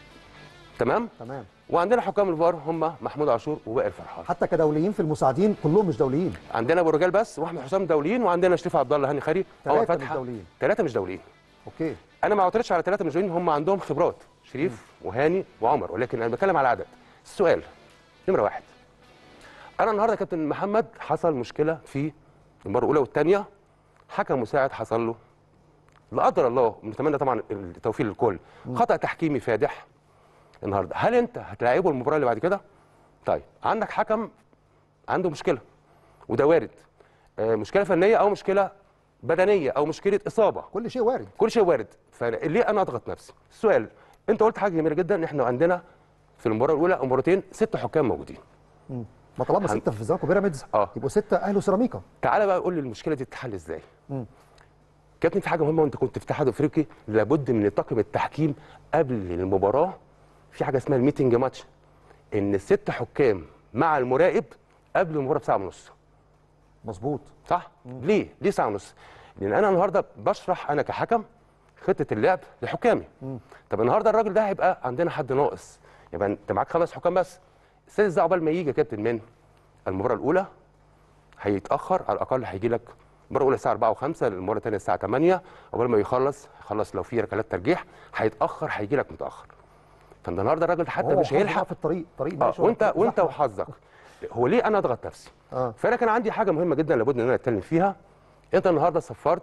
تمام تمام وعندنا حكام الفار هم محمود عاشور ووائل فرحان حتى كدوليين في المساعدين كلهم مش دوليين عندنا ابو رجال بس واحمد حسام دوليين وعندنا شريف عبد الله هاني خيري عمر ثلاثة مش فتحي دوليين. ثلاثه مش دوليين اوكي انا ما اعترضش على ثلاثه مش دوليين هم عندهم خبرات شريف وهاني وعمر ولكن انا بتكلم على عدد السؤال نمره واحد انا النهارده يا كابتن محمد حصل مشكله في المره الاولى والثانيه حكم مساعد حصل له لا قدر الله نتمنى طبعا التوفيق للكل خطا تحكيمي فادح النهارده هل انت هتلاعبه المباراه اللي بعد كده طيب عندك حكم عنده مشكله وده وارد آه، مشكله فنيه او مشكله بدنيه او مشكله اصابه كل شيء وارد كل شيء وارد فليه انا اضغط نفسي السؤال انت قلت حاجه جميله جدا ان احنا عندنا في المباراه الاولى مباراتين ست حكام موجودين ما طالما هن- سته في الزمالك وبيراميدز آه. يبقوا سته اهلي وسيراميكا تعالى بقى قول لي المشكله دي تتحل ازاي كابتن في حاجه مهمه وانت كنت في الاتحاد الافريقي لابد من طاقم التحكيم قبل المباراه في حاجه اسمها الميتنج ماتش ان الست حكام مع المراقب قبل المباراه بساعه ونص مظبوط صح ليه ليه ساعه ونص لان انا النهارده بشرح انا كحكم خطه اللعب لحكامي طب النهارده الراجل ده هيبقى عندنا حد ناقص يبقى انت معاك خمس حكام بس السادس ده عقبال ما يجي يا كابتن من المباراه الاولى هيتاخر على الاقل هيجي لك المباراه الاولى الساعه 4 و5 المباراه الثانيه الساعه 8 عقبال ما يخلص يخلص لو في ركلات ترجيح هيتاخر هيجي لك متاخر فانت النهارده الراجل حتى هو مش وحظه هيلحق في الطريق طريق اه ماشي وانت ولا- وانت زحمة. وحظك هو ليه انا اضغط نفسي اه فانا كان عندي حاجه مهمه جدا لابد ان انا اتكلم فيها انت النهارده سفرت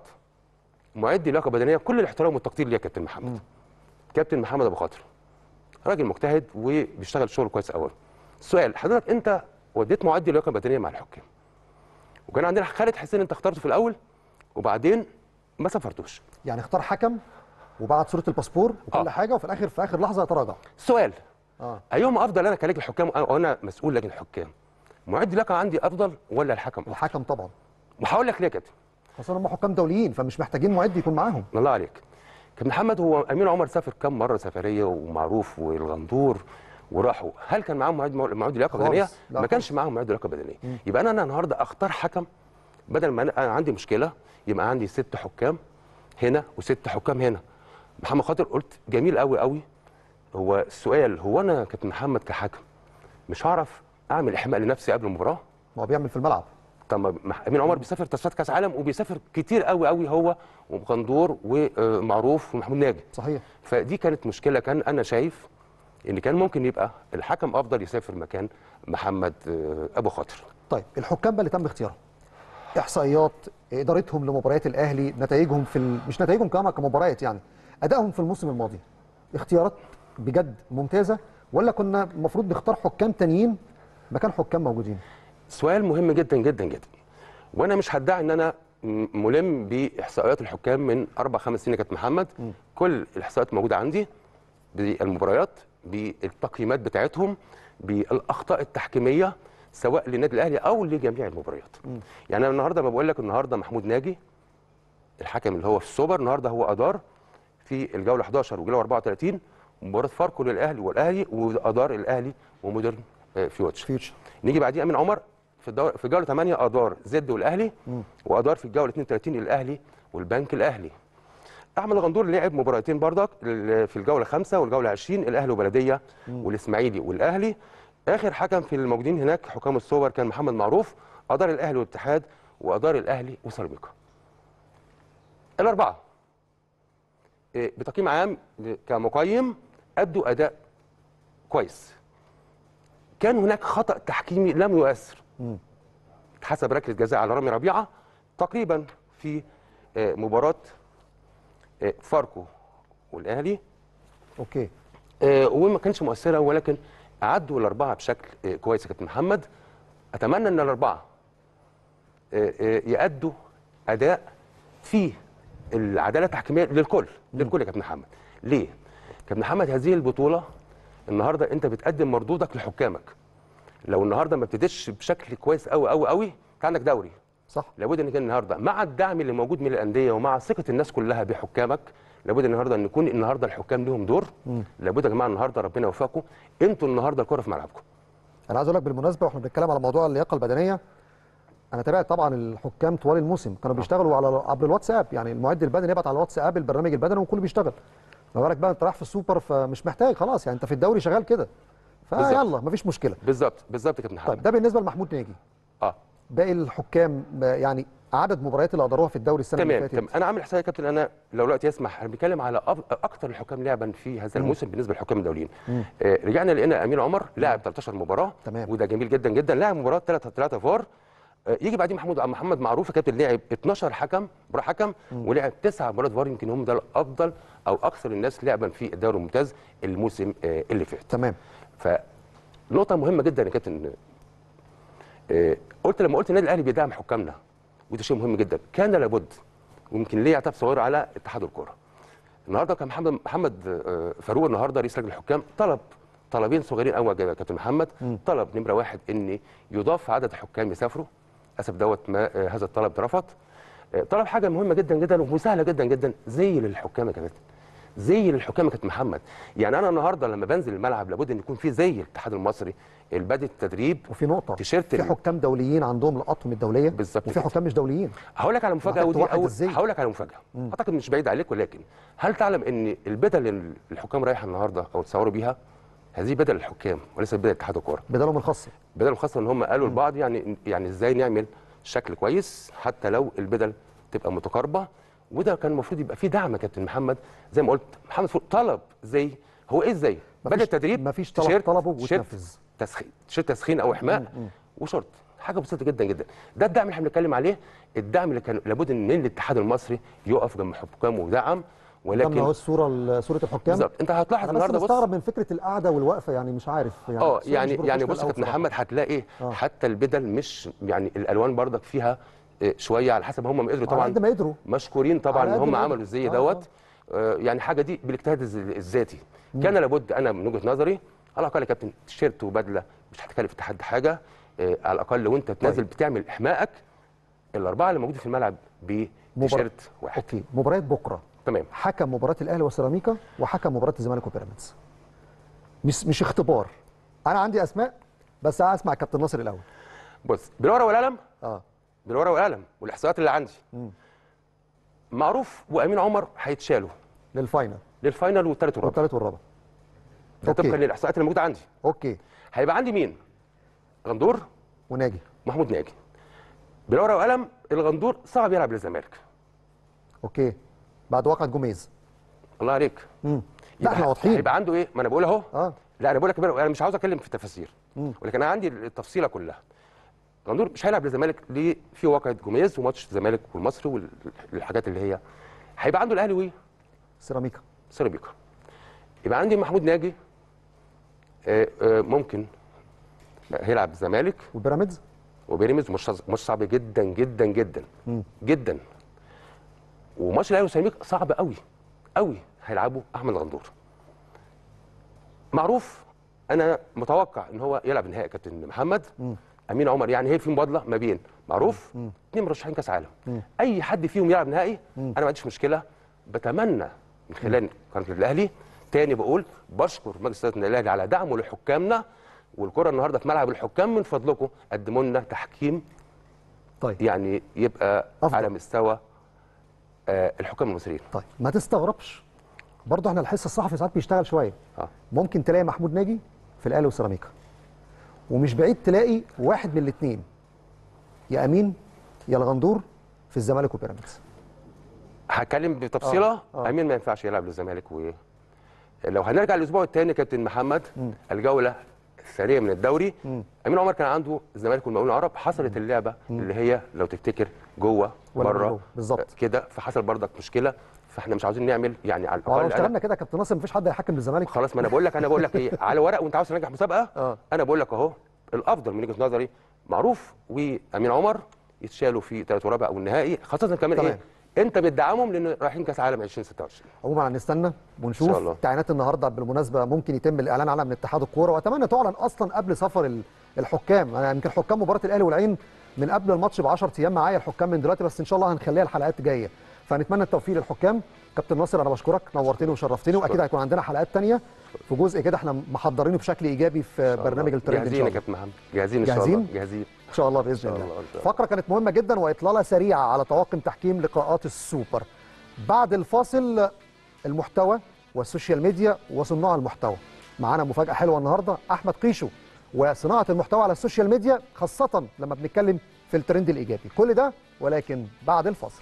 معد لياقه بدنيه كل الاحترام والتقدير ليك يا كابتن محمد كابتن محمد ابو خاطر راجل مجتهد وبيشتغل شغل كويس قوي السؤال حضرتك انت وديت معد لياقه بدنيه مع الحكام وكان عندنا خالد حسين انت اخترته في الاول وبعدين ما سافرتوش يعني اختار حكم وبعت صوره الباسبور وكل آه. حاجه وفي الاخر في اخر لحظه يتراجع سؤال اه ايهما افضل انا كلاجل حكام وانا مسؤول لجنه الحكام معد لياقه عندي افضل ولا الحكم افضل الحكم طبعا وهقول لك ليه يا كابتن خاصه هم حكام دوليين فمش محتاجين معد يكون معاهم الله عليك كابتن محمد هو امين عمر سافر كم مره سفريه ومعروف والغندور وراحوا هل كان معاهم معد معد لياقه خالص. بدنيه لا ما خالص. كانش معاهم معد لياقه بدنيه يبقى انا انا النهارده اختار حكم بدل ما انا أنا عندي مشكله يبقى عندي ست حكام هنا وست حكام هنا محمد خاطر قلت جميل قوي قوي هو السؤال هو انا كابتن محمد كحكم مش هعرف اعمل احماء لنفسي قبل المباراه ما هو بيعمل في الملعب طب ما مح- امين عمر بيسافر تصفيات كاس عالم وبيسافر كتير قوي قوي هو وغندور ومعروف ومحمود ناجي صحيح فدي كانت مشكله كان انا شايف ان كان ممكن يبقى الحكم افضل يسافر مكان محمد آه، ابو خاطر طيب الحكام بقى اللي تم اختيارهم احصائيات ادارتهم لمباريات الاهلي نتائجهم في ال... مش نتائجهم كمان كمباريات يعني ادائهم في الموسم الماضي اختيارات بجد ممتازه ولا كنا المفروض نختار حكام تانيين مكان حكام موجودين سؤال مهم جدا جدا جدا وانا مش هدعي ان انا م- ملم باحصائيات الحكام من اربع خمس سنين يا كابتن محمد كل الاحصائيات موجوده عندي بالمباريات بالتقييمات بتاعتهم بالاخطاء التحكيميه سواء للنادي الاهلي او لجميع المباريات يعني انا النهارده ما بقول لك النهارده محمود ناجي الحكم اللي هو في السوبر النهارده هو ادار في الجوله 11 والجوله 34 مباراه فاركو للاهلي والاهلي وادار الاهلي ومودرن آه، فيوتش فيوتشر نيجي بعديه امين عمر في الدور في الجوله 8 ادار زد والاهلي وادار في الجوله 32 الاهلي والبنك الاهلي احمد الغندور لعب مباراتين بردك ال- في الجوله 5 والجوله 20 الاهلي وبلديه والاسماعيلي والاهلي اخر حكم في الموجودين هناك حكام السوبر كان محمد معروف ادار الاهلي والاتحاد وادار الاهلي وسيراميكا الاربعه إيه، بتقييم عام كمقيم ادوا اداء كويس كان هناك خطا تحكيمي لم يؤثر حسب ركله جزاء على رامي ربيعه تقريبا في آه، مباراه آه، فاركو والاهلي اوكي آه، وما كانش مؤثره ولكن عدوا الاربعه بشكل آه، كويس يا كابتن محمد اتمنى ان الاربعه آه، آه، يأدوا اداء فيه العداله التحكيميه للكل للكل يا كابتن محمد ليه كابتن محمد هذه البطوله النهارده انت بتقدم مردودك لحكامك لو النهارده ما ابتديتش بشكل كويس قوي قوي قوي انت عندك دوري صح لابد ان كان النهارده مع الدعم اللي موجود من الانديه ومع ثقه الناس كلها بحكامك لابد النهارده ان يكون النهارده الحكام لهم دور لابد يا جماعه النهارده ربنا يوفقكم انتوا النهارده الكره في ملعبكم انا عايز اقول لك بالمناسبه واحنا بنتكلم على موضوع اللياقه البدنيه انا تابعت طبعا الحكام طوال الموسم كانوا بيشتغلوا على عبر الواتساب يعني المعد البدني يبعت على الواتساب البرنامج البدني والكل بيشتغل ما بالك بقى انت رايح في السوبر فمش محتاج خلاص يعني انت في الدوري شغال كده فيلا مفيش مشكله بالظبط بالظبط يا كابتن محمد طيب ده بالنسبه لمحمود ناجي اه باقي الحكام يعني عدد مباريات اللي اداروها في الدوري السنه تمام اللي تمام فاتت انا عامل حساب يا كابتن انا لو الوقت يسمح انا بنتكلم على أف- اكثر الحكام لعبا في هذا الموسم بالنسبه للحكام الدوليين آه رجعنا لقينا امين عمر لعب 13 مباراه تمام. وده جميل جدا جدا لعب مباراه 3 3 فار آه يجي بعدين محمود محمد معروف يا كابتن لعب 12 حكم مباراه حكم ولعب 9 مباريات فار يمكن هم ده الافضل او اكثر الناس لعبا في الدوري الممتاز الموسم آه اللي فات تمام فنقطة مهمة جدا يا كابتن آه، قلت لما قلت النادي الاهلي بيدعم حكامنا وده شيء مهم جدا كان لابد ويمكن ليه عتاب صغير على اتحاد الكوره النهارده كان محمد محمد آه، فاروق النهارده رئيس لجنه الحكام طلب طلبين صغيرين قوي يا كابتن محمد طلب نمره واحد ان يضاف عدد حكام يسافروا للاسف دوت ما آه، هذا الطلب اترفض آه، طلب حاجه مهمه جدا جدا وسهله جدا جدا زي للحكام يا كابتن زي للحكام يا كابتن محمد يعني انا النهارده لما بنزل الملعب لابد ان يكون في زي الاتحاد المصري البدء التدريب وفي نقطه تيشيرت في ال- حكام دوليين عندهم الاطقم الدوليه بالظبط وفي كده. حكام مش دوليين هقول لك على مفاجاه محتاج ودي توحد أول الزي. هقول لك على مفاجاه اعتقد مش بعيد عليك ولكن هل تعلم ان البدل اللي الحكام رايحه النهارده او تصوروا بيها هذه بدل الحكام وليس بدل اتحاد الكوره بدلهم الخاصه بدل الخاصه ان هم قالوا لبعض يعني يعني ازاي نعمل شكل كويس حتى لو البدل تبقى متقاربه وده كان المفروض يبقى فيه دعم يا كابتن محمد زي ما قلت محمد فوق طلب زي هو ايه ازاي بدل التدريب مفيش طلب تيشيرت- طلبه تيشيرت وتنفذ تسخين تيشيرت تسخين او احماء وشورت حاجه بسيطه جدا جدا ده الدعم اللي احنا بنتكلم عليه الدعم اللي كان لابد ان الاتحاد المصري يقف جنب حكامه ودعم ولكن اهو ولكن الصوره صوره الحكام بالظبط انت هتلاحظ انا بس النهارده بص مستغرب من فكره القعده والوقفه يعني مش عارف يعني اه الصورة يعني مش يعني بروفيشنال بص يا كابتن أوي محمد هتلاقي آه. حتى البدل مش يعني الالوان برضك فيها آه، شويه على حسب هم ما قدروا طبعا على قد طبعا ما قدروا مشكورين طبعا على ان قد هم ما عملوا قدروا. الزي آه، دوت آه، يعني حاجه دي بالاجتهاد الز- الذاتي كان لابد انا من وجهه نظري على الاقل يا كابتن تيشيرت وبدله مش هتكلف الاتحاد حاجه آه، على الاقل وانت تنزل بتعمل احمائك الاربعه اللي موجودين في الملعب بتيشيرت واحد اوكي مباريات بكره تمام حكم مباراه الاهلي وسيراميكا وحكم مباراه الزمالك وبيراميدز مش مش اختبار انا عندي اسماء بس عايز اسمع كابتن ناصر الاول بص بالورقه والقلم اه بالورقه والقلم والاحصائيات اللي عندي معروف وامين عمر هيتشالوا للفاينل للفاينل والثالث والرابع والثالث والرابع ده أوكي. طبقا للاحصائيات اللي موجوده عندي اوكي هيبقى عندي مين غندور وناجي محمود ناجي بالورقه والقلم الغندور صعب يلعب للزمالك اوكي بعد واقعة جوميز الله عليك امم لا احنا يبقى واضحين هيبقى عنده ايه ما انا بقول اهو اه لا انا بقول لك انا مش عاوز اتكلم في التفاسير ولكن انا عندي التفصيله كلها غندور مش هيلعب للزمالك ليه في واقعه جوميز وماتش الزمالك والمصري والحاجات اللي هي هيبقى عنده الاهلي سيراميكا وسيراميكا يبقى عندي محمود ناجي آه، آه، ممكن هيلعب الزمالك وبيراميدز وبيراميدز ماتش ماتش صعب جدا جدا جدا جدا وماتش الاهلي وسيراميكا صعب قوي قوي هيلعبوا احمد غندور معروف انا متوقع ان هو يلعب نهائي كابتن محمد امين عمر يعني هي في مبادله ما بين معروف اثنين مرشحين كاس عالم اي حد فيهم يلعب نهائي انا ما عنديش مشكله بتمنى من خلال قناه الاهلي تاني بقول بشكر مجلس اداره النادي الاهلي على دعمه لحكامنا والكره النهارده في ملعب الحكام من فضلكم قدموا لنا تحكيم طيب يعني يبقى أفضل. على مستوى آه، الحكام المصريين طيب ما تستغربش برضه احنا الحس الصحفي ساعات بيشتغل شويه اه ممكن تلاقي محمود ناجي في الاهلي وسيراميكا ومش بعيد تلاقي واحد من الاثنين يا امين يا الغندور في الزمالك وبيراميدز هتكلم بتفصيله آه، آه. امين ما ينفعش يلعب للزمالك و لو هنرجع الاسبوع الثاني كابتن محمد الجوله الثانيه من الدوري امين عمر كان عنده الزمالك والمقاولون العرب حصلت اللعبه اللي هي لو تفتكر جوه ولا بره جوه، بالظبط. كده فحصل بردك مشكله فاحنا مش عاوزين نعمل يعني على ما هو لو الاقل أنا- اشتغلنا كده يا كابتن ناصر مفيش حد هيحكم للزمالك خلاص ما انا بقول لك انا بقول لك ايه على ورق وانت عاوز تنجح مسابقه آه. انا بقول لك اهو الافضل من وجهه نظري معروف وامين عمر يتشالوا في ثالث ورابع او النهائي خاصه كمان تمام. ايه انت بتدعمهم لان رايحين كاس عالم 2026 عموما هنستنى إن شاء ونشوف الله. تعيينات النهارده بالمناسبه ممكن يتم الاعلان عنها من اتحاد الكوره واتمنى تعلن اصلا قبل سفر ال- الحكام انا يمكن حكام مباراه الاهلي والعين من قبل الماتش ب 10 ايام معايا الحكام من دلوقتي بس ان شاء الله هنخليها الحلقات جايه فنتمنى التوفيق للحكام كابتن ناصر انا بشكرك نورتني وشرفتني واكيد هيكون عندنا حلقات تانية في جزء كده احنا محضرينه بشكل ايجابي في برنامج الترند ان جاهزين شاء يا الله كابتن محمد جاهزين ان شاء جاهزين؟ الله جاهزين ان شاء الله باذن شاء الله, الله، إن شاء الله. فقره كانت مهمه جدا واطلاله سريعه على طواقم تحكيم لقاءات السوبر بعد الفاصل المحتوى والسوشيال ميديا وصناع المحتوى معانا مفاجاه حلوه النهارده احمد قيشو وصناعه المحتوى على السوشيال ميديا خاصه لما بنتكلم في الترند الايجابي كل ده ولكن بعد الفاصل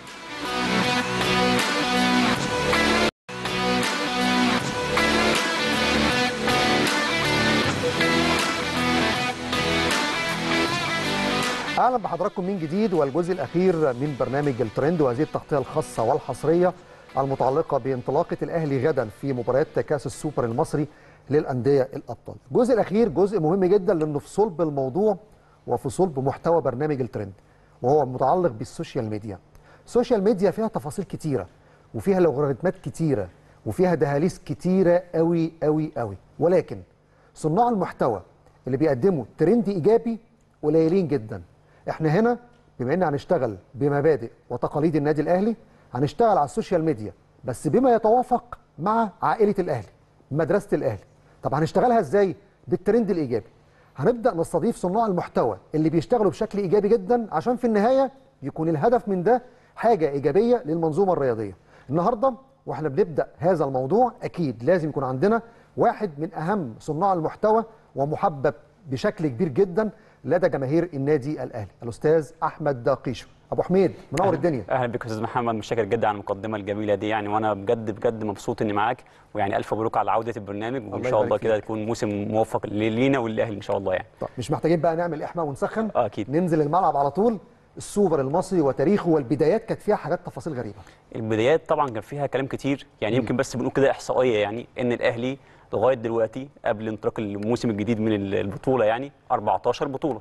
اهلا بحضراتكم من جديد والجزء الاخير من برنامج الترند وهذه التغطيه الخاصه والحصريه المتعلقه بانطلاقه الاهلي غدا في مباريات كاس السوبر المصري للانديه الابطال. الجزء الاخير جزء مهم جدا لانه في صلب الموضوع وفي صلب محتوى برنامج الترند وهو متعلق بالسوشيال ميديا. السوشيال ميديا فيها تفاصيل كتيره وفيها لوغاريتمات كتيره وفيها دهاليز كتيره قوي قوي قوي ولكن صناع المحتوى اللي بيقدموا ترند ايجابي قليلين جدا احنا هنا بما ان هنشتغل بمبادئ وتقاليد النادي الاهلي هنشتغل على السوشيال ميديا بس بما يتوافق مع عائله الاهلي مدرسه الاهلي طب هنشتغلها ازاي بالترند الايجابي هنبدا نستضيف صناع المحتوى اللي بيشتغلوا بشكل ايجابي جدا عشان في النهايه يكون الهدف من ده حاجه ايجابيه للمنظومه الرياضيه النهارده واحنا بنبدا هذا الموضوع اكيد لازم يكون عندنا واحد من اهم صناع المحتوى ومحبب بشكل كبير جدا لدى جماهير النادي الاهلي الاستاذ احمد قيشو ابو حميد منور الدنيا اهلا بك يا استاذ محمد متشكر جدا على المقدمه الجميله دي يعني وانا بجد بجد مبسوط اني معاك ويعني الف مبروك على عوده البرنامج وان الله شاء الله يبارك كده فيك. يكون موسم موفق لينا وللاهلي ان شاء الله يعني طب مش محتاجين بقى نعمل احماء ونسخن آه، أكيد. ننزل الملعب على طول السوبر المصري وتاريخه والبدايات كانت فيها حاجات تفاصيل غريبه البدايات طبعا كان فيها كلام كتير يعني يمكن بس بنقول كده احصائيه يعني ان الاهلي لغايه دلوقتي قبل انطلاق الموسم الجديد من البطوله يعني 14 بطوله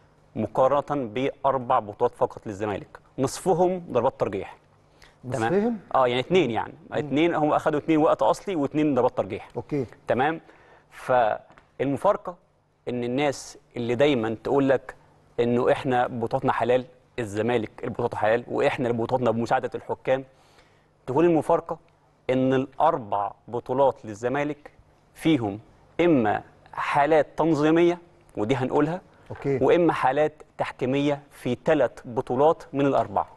مقارنه باربع بطولات فقط للزمالك نصفهم ضربات ترجيح نصفهم اه يعني اثنين يعني اثنين هم اخذوا اثنين وقت اصلي واثنين ضربات ترجيح اوكي تمام فالمفارقه ان الناس اللي دايما تقول لك انه احنا بطولاتنا حلال الزمالك البطولات حلال واحنا اللي بطولاتنا بمساعده الحكام تقول المفارقه ان الاربع بطولات للزمالك فيهم اما حالات تنظيميه ودي هنقولها اوكي واما حالات تحكيميه في ثلاث بطولات من الاربعه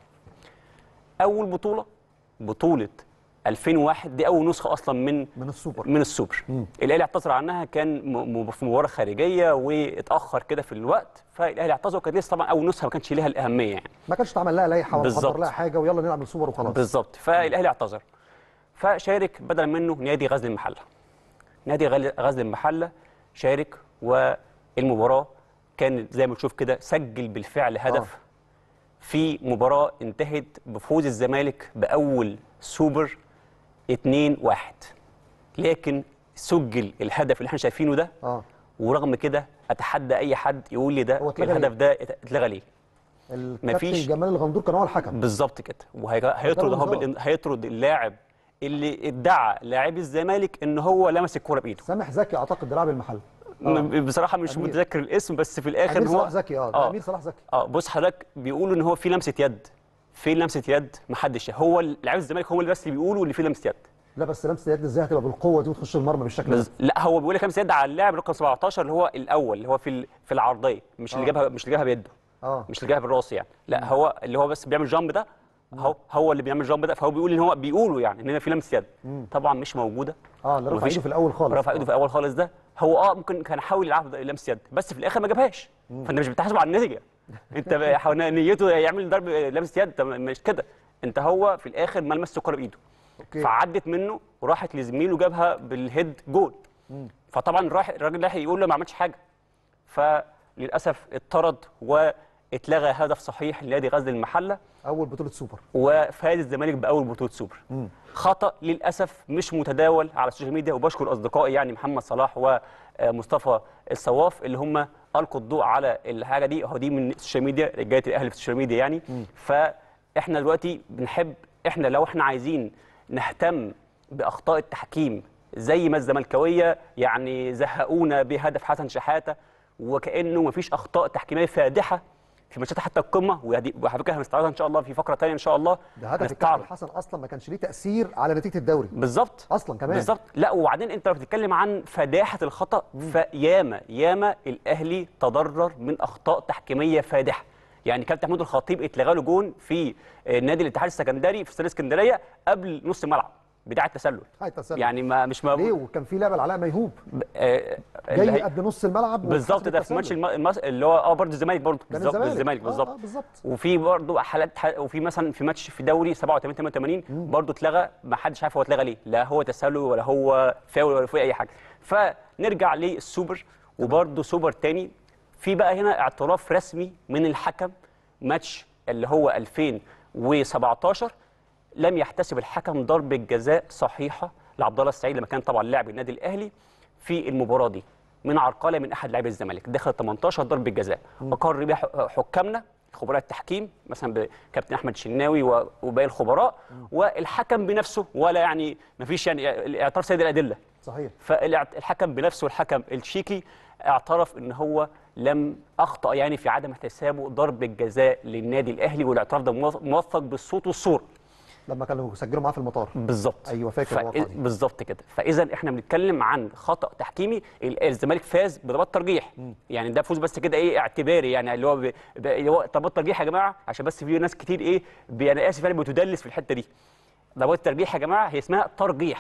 اول بطوله بطوله 2001 دي اول نسخه اصلا من من السوبر من السوبر الاهلي اعتذر عنها كان م- م- في مباراه خارجيه واتاخر كده في الوقت فالاهلي اعتذر وكانت لسه طبعا اول نسخه ما كانش ليها الاهميه يعني ما كانش اتعمل لها لائحه ولا بالظبط. خبر لها حاجه ويلا نلعب السوبر وخلاص بالظبط فالاهلي اعتذر فشارك بدلا منه نادي غزل المحله نادي غل- غزل المحله شارك والمباراه كان زي ما تشوف كده سجل بالفعل هدف آه. في مباراه انتهت بفوز الزمالك باول سوبر 2-1 لكن سجل الهدف اللي احنا شايفينه ده اه ورغم كده اتحدى اي حد يقول لي ده هو اتلغى الهدف ده اتلغى ليه الكابتن مفيش- جمال الغندور كان هو الحكم بالظبط كده وهيطرد اهو انذار. بالإن- هيطرد اللاعب اللي ادعى لاعب الزمالك ان هو لمس الكوره بايده سامح زكي اعتقد لاعب المحل م- بصراحه مش أمير. متذكر الاسم بس في الاخر امير هو صلاح زكي اه ده امير صلاح زكي اه بص حضرتك بيقولوا ان هو في لمسه يد في لمسه يد محدش شاف. هو لاعب الزمالك هم اللي بس اللي بيقولوا ان في لمسه يد لا بس لمسه اليد ازاي هتبقى بالقوه دي وتخش المرمى بالشكل ده بس لا هو بيقول لك لمسه يد على اللاعب رقم 17 اللي هو الاول اللي هو في ال- في العرضيه مش اللي آه. جابها مش اللي جابها بيده اه مش اللي جابها بالراس يعني لا هو اللي هو بس بيعمل جامب ده هو هو اللي بيعمل جامب ده فهو بيقول ان هو بيقولوا يعني ان هنا في لمسه يد طبعا مش موجوده اه اللي رفع مفيش- ايده في الاول خالص رفع ايده في الاول خالص ده هو اه ممكن كان حاول يلعب لمس يد بس في الاخر ما جابهاش فانت مش بتحاسب على النتيجه انت بقى حاول- نيته يعمل ضرب لمس يد طب مش كده انت هو في الاخر ما لمس الكوره بايده اوكي فعدت منه وراحت لزميله جابها بالهيد جول فطبعا راح الراجل ده هيقول له ما عملش حاجه فللاسف اتطرد واتلغى هدف صحيح لنادي غزل المحله اول بطوله سوبر وفاز الزمالك باول بطوله سوبر خطا للاسف مش متداول على السوشيال ميديا وبشكر اصدقائي يعني محمد صلاح ومصطفى الصواف اللي هم القوا الضوء على الحاجه دي هو دي من السوشيال ميديا رجاله الاهلي في السوشيال ميديا يعني فاحنا دلوقتي بنحب احنا لو احنا عايزين نهتم باخطاء التحكيم زي ما الزملكاويه يعني زهقونا بهدف حسن شحاته وكانه مفيش اخطاء تحكيميه فادحه في ماتشات حتى القمه ودي وعلى فكره هنستعرضها ان شاء الله في فقره ثانيه ان شاء الله ده هدف هنستعرض. الكابتن حسن اصلا ما كانش ليه تاثير على نتيجه الدوري بالظبط اصلا كمان بالظبط لا وبعدين انت لو بتتكلم عن فداحه الخطا فياما ياما الاهلي تضرر من اخطاء تحكيميه فادحه يعني كابتن محمود الخطيب اتلغى له جون في آه، نادي الاتحاد السكندري في استاد اسكندريه قبل نص الملعب بتاع التسلل هاي التسلل. يعني ما مش ما ليه وكان في لعبه لعلاء ميهوب آه، اللي جاي هي- قبل نص الملعب بالظبط واتحسب ده في ماتش التسلل. الم... المس... اللي هو اه برضه الزمالك برضه كان بالظبط الزمالك. الزمالك آه، بالظبط آه، بالظبط. وفي برضه حالات ح... وفي مثلا في ماتش في دوري 87 88 برضه اتلغى ما حدش عارف هو اتلغى ليه لا هو تسلل ولا هو فاول ولا في اي حاجه فنرجع للسوبر وبرضه سوبر تاني في بقى هنا اعتراف رسمي من الحكم ماتش اللي هو 2017 لم يحتسب الحكم ضربة جزاء صحيحة لعبد الله السعيد لما كان طبعا لاعب النادي الأهلي في المباراة دي من عرقلة من أحد لاعبي الزمالك دخل 18 ضربة جزاء أقر بها ح- حكامنا خبراء التحكيم مثلا كابتن احمد شناوي و- وباقي الخبراء والحكم بنفسه ولا يعني ما فيش يعني الاعتراف سيد الادله صحيح فالحكم بنفسه الحكم التشيكي اعترف ان هو لم اخطا يعني في عدم احتسابه ضربه جزاء للنادي الاهلي والاعتراف ده موث- موثق بالصوت والصوره لما كانوا سجلوا معاه في المطار بالظبط أيوة، فاكر الواقعة دي. بالظبط كده فاذا احنا بنتكلم عن خطا تحكيمي ال- الزمالك فاز بضربات ترجيح يعني ده فوز بس كده ايه اعتباري يعني اللي هو ب- ب- اللي هو ضربات ترجيح يا جماعه عشان بس في ناس كتير ايه ب- انا اسف يعني بتدلس في الحته دي ضربات الترجيح يا جماعه هي اسمها ترجيح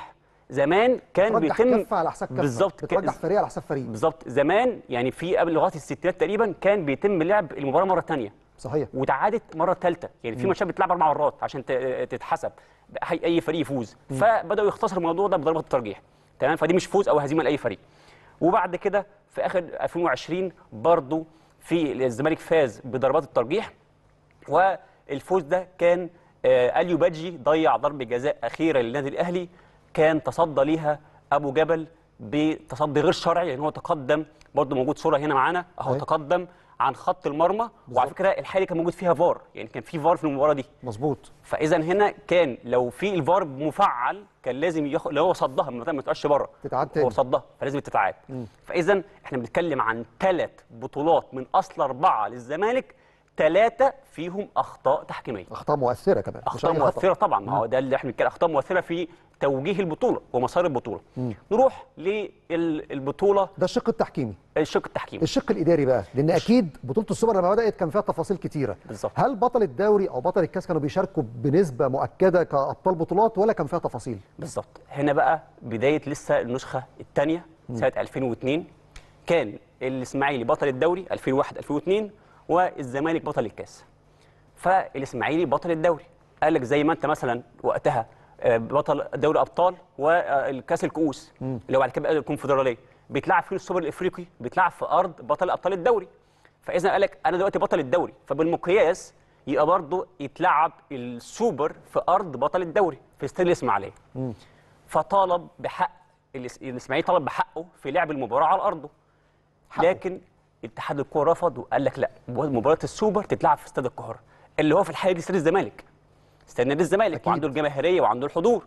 زمان كان ترجح بيتم كفه على حساب كفه بالظبط ك- بترجح فريق على حساب فريق بالظبط زمان يعني في قبل لغايه الستينات تقريبا كان بيتم لعب المباراه مره ثانيه صحيح وتعادت مره ثالثه يعني في ماتشات بتلعب اربع مرات عشان ت- تتحسب اي أي فريق يفوز فبداوا يختصروا الموضوع ده بضربات الترجيح تمام فدي مش فوز او هزيمه لاي فريق وبعد كده في اخر 2020 برضو في الزمالك فاز بضربات الترجيح والفوز ده كان آه، اليو بادجي ضيع ضربه جزاء اخيره للنادي الاهلي كان تصدى ليها ابو جبل بتصدي غير شرعي لان هو تقدم برضه موجود صوره هنا معانا اهو أيوة. تقدم عن خط المرمى وعلى فكره الحاله كان موجود فيها فار يعني كان في فار في المباراه دي مظبوط فاذا هنا كان لو في الفار مفعل كان لازم ياخد لو هو صدها ما ما تبقاش بره تتعاد تاني. هو صدها فلازم تتعاد فاذا احنا بنتكلم عن ثلاث بطولات من اصل اربعه للزمالك ثلاثه فيهم اخطاء تحكيميه اخطاء مؤثره كمان مش اخطاء أي خطأ. مؤثره طبعا ما هو ده اللي احنا بنتكلم اخطاء مؤثره في توجيه البطوله ومسار البطوله نروح للبطوله ده الشق التحكيمي الشق التحكيمي الشق الاداري بقى لان اكيد بطوله السوبر لما بدات كان فيها تفاصيل كتيره بالظبط. هل بطل الدوري او بطل الكاس كانوا بيشاركوا بنسبه مؤكده كابطال بطولات ولا كان فيها تفاصيل بالظبط هنا بقى بدايه لسه النسخه الثانيه سنه 2002 كان الاسماعيلي بطل الدوري 2001 2002 والزمالك بطل الكاس فالاسماعيلي بطل الدوري قال لك زي ما انت مثلا وقتها آه، بطل دوري ابطال والكاس الكؤوس اللي هو بعد كده بقى الكونفدراليه بيتلعب فيه السوبر الافريقي بيتلعب في ارض بطل ابطال الدوري فاذا قال لك انا دلوقتي بطل الدوري فبالمقياس يبقى برضه يتلعب السوبر في ارض بطل الدوري في استاد الاسماعيليه فطالب بحق الاس- الاسماعيلي طلب بحقه في لعب المباراه على ارضه لكن اتحاد الكوره رفض وقال لك لا مباراه السوبر تتلعب في استاد القاهره اللي هو في الحاله دي استاد الزمالك استاد نادي الزمالك أكيد. وعنده الجماهيريه وعنده الحضور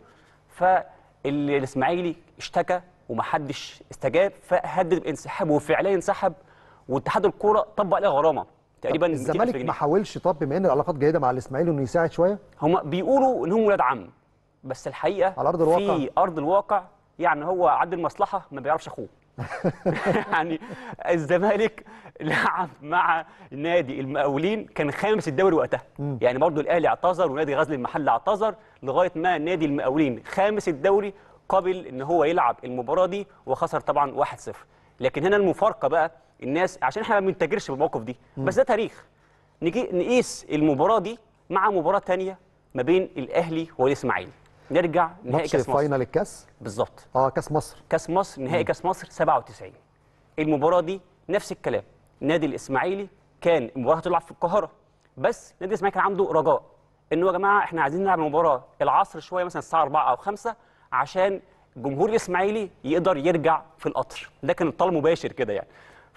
فالاسماعيلي اشتكى ومحدش استجاب فهدد بانسحابه وفعليا انسحب واتحاد الكوره طبق عليه غرامه تقريبا 200,000 الزمالك جنيه. ما حاولش طب بما ان العلاقات جيده مع الاسماعيلي انه يساعد شويه هم بيقولوا ان هم ولاد عم بس الحقيقه على أرض الواقع؟ في ارض الواقع يعني هو عد المصلحه ما بيعرفش اخوه يعني الزمالك لعب مع نادي المقاولين كان خامس الدوري وقتها يعني برضه الاهلي اعتذر ونادي غزل المحله اعتذر لغايه ما نادي المقاولين خامس الدوري قبل ان هو يلعب المباراه دي وخسر طبعا 1-0 لكن هنا المفارقه بقى الناس عشان احنا ما بنتاجرش بالمواقف دي بس ده تاريخ نجي نقيس المباراه دي مع مباراه تانية ما بين الاهلي والاسماعيلي نرجع نهائي ماتش كاس مصر فاينل الكاس بالظبط اه كاس مصر كاس مصر نهائي كاس مصر 97 المباراه دي نفس الكلام نادي الاسماعيلي كان المباراه هتلعب في القاهره بس نادي الاسماعيلي كان عنده رجاء انه يا جماعه احنا عايزين نلعب المباراه العصر شويه مثلا الساعه 4 او 5 عشان جمهور الاسماعيلي يقدر يرجع في القطر ده كان الطلب مباشر كده يعني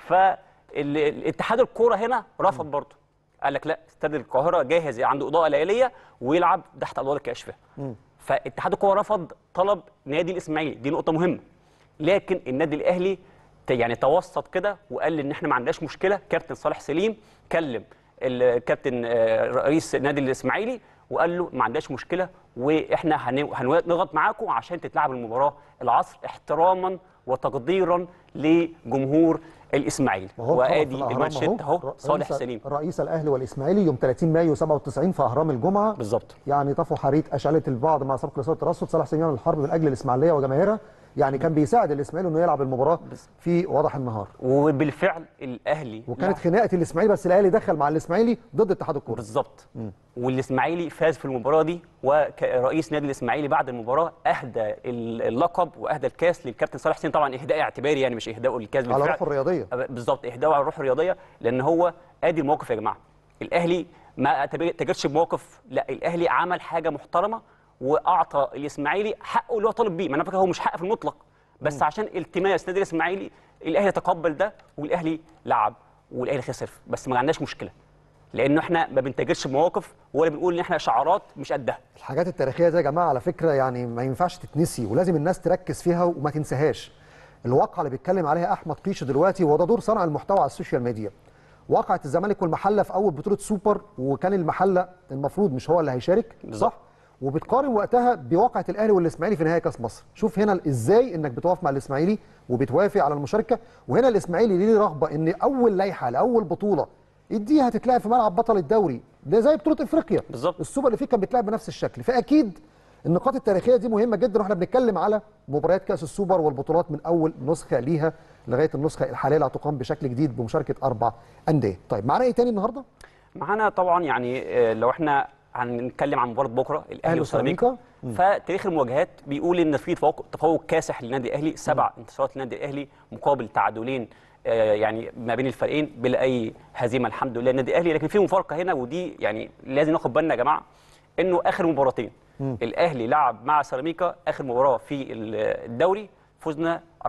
فالاتحاد الكوره هنا رفض برضه قال لك لا استاد القاهره جاهز عنده اضاءه ليليه ويلعب تحت اضواء الكشف فاتحاد الكوره رفض طلب نادي الاسماعيلي دي نقطه مهمه لكن النادي الاهلي ت- يعني توسط كده وقال ان احنا ما عندناش مشكله كابتن صالح سليم كلم الكابتن آه، رئيس نادي الاسماعيلي وقال له ما عندناش مشكله واحنا هن- هنضغط معاكم عشان تتلعب المباراه العصر احتراما وتقديرا لجمهور الاسماعيلي وهو خرج وادي في الأهرام المانشيت اهو رئيس- صالح سليم رئيس الاهلي والاسماعيلي يوم 30 مايو 97 في اهرام الجمعه بالظبط يعني طفوا حريق اشعله البعض مع سبق لصوت الترصد صالح سليمان الحرب من اجل الاسماعيليه وجماهيرها يعني كان بيساعد الاسماعيلي انه يلعب المباراه في وضح النهار وبالفعل الاهلي وكانت خناقه الاسماعيلي بس الاهلي دخل مع الاسماعيلي ضد اتحاد الكوره بالظبط والاسماعيلي فاز في المباراه دي ورئيس نادي الاسماعيلي بعد المباراه اهدى ال- اللقب واهدى الكاس للكابتن صالح حسين طبعا اهداء اعتباري يعني مش اهداء الكاس على بالفعل روحه الرياضيه بالظبط اهداء على الروح الرياضيه لان هو ادي الموقف يا جماعه الاهلي ما تاجرش بموقف لا الاهلي عمل حاجه محترمه واعطى الاسماعيلي حقه اللي هو طالب بيه ما انا فاكر هو مش حق في المطلق بس عشان التماس نادي الاسماعيلي الاهلي تقبل ده والاهلي لعب والاهلي خسر بس ما عندناش مشكله لانه احنا ما بنتاجرش بمواقف ولا بنقول ان احنا شعارات مش قدها الحاجات التاريخيه دي يا جماعه على فكره يعني ما ينفعش تتنسي ولازم الناس تركز فيها وما تنساهاش الواقعه اللي بيتكلم عليها احمد قيش دلوقتي وده دور صنع المحتوى على السوشيال ميديا واقعه الزمالك والمحله في اول بطوله سوبر وكان المحله المفروض مش هو اللي هيشارك بالظبط. صح وبتقارن وقتها بواقعه الاهلي والاسماعيلي في نهائي كاس مصر شوف هنا ازاي انك بتقف مع الاسماعيلي وبتوافق على المشاركه وهنا الاسماعيلي ليه رغبه ان اول لائحه لاول بطوله اديها تتلعب في ملعب بطل الدوري ده زي بطوله افريقيا بالظبط. السوبر اللي فيه كان بيتلعب بنفس الشكل فاكيد النقاط التاريخيه دي مهمه جدا واحنا بنتكلم على مباريات كاس السوبر والبطولات من اول نسخه ليها لغايه النسخه الحاليه اللي هتقام بشكل جديد بمشاركه اربع انديه طيب معانا ايه تاني النهارده معانا طبعا يعني آه، لو احنا هنتكلم عن مباراه بكره أهلي الاهلي وسيراميكا فتاريخ المواجهات بيقول ان في تفوق تفوق كاسح للنادي الاهلي سبع انتصارات للنادي الاهلي مقابل تعادلين آه، يعني ما بين الفريقين بلا اي هزيمه الحمد لله النادي الاهلي لكن في مفارقه هنا ودي يعني لازم ناخد بالنا يا جماعه انه اخر مباراتين الاهلي لعب مع سيراميكا اخر مباراه في الدوري فزنا 4-1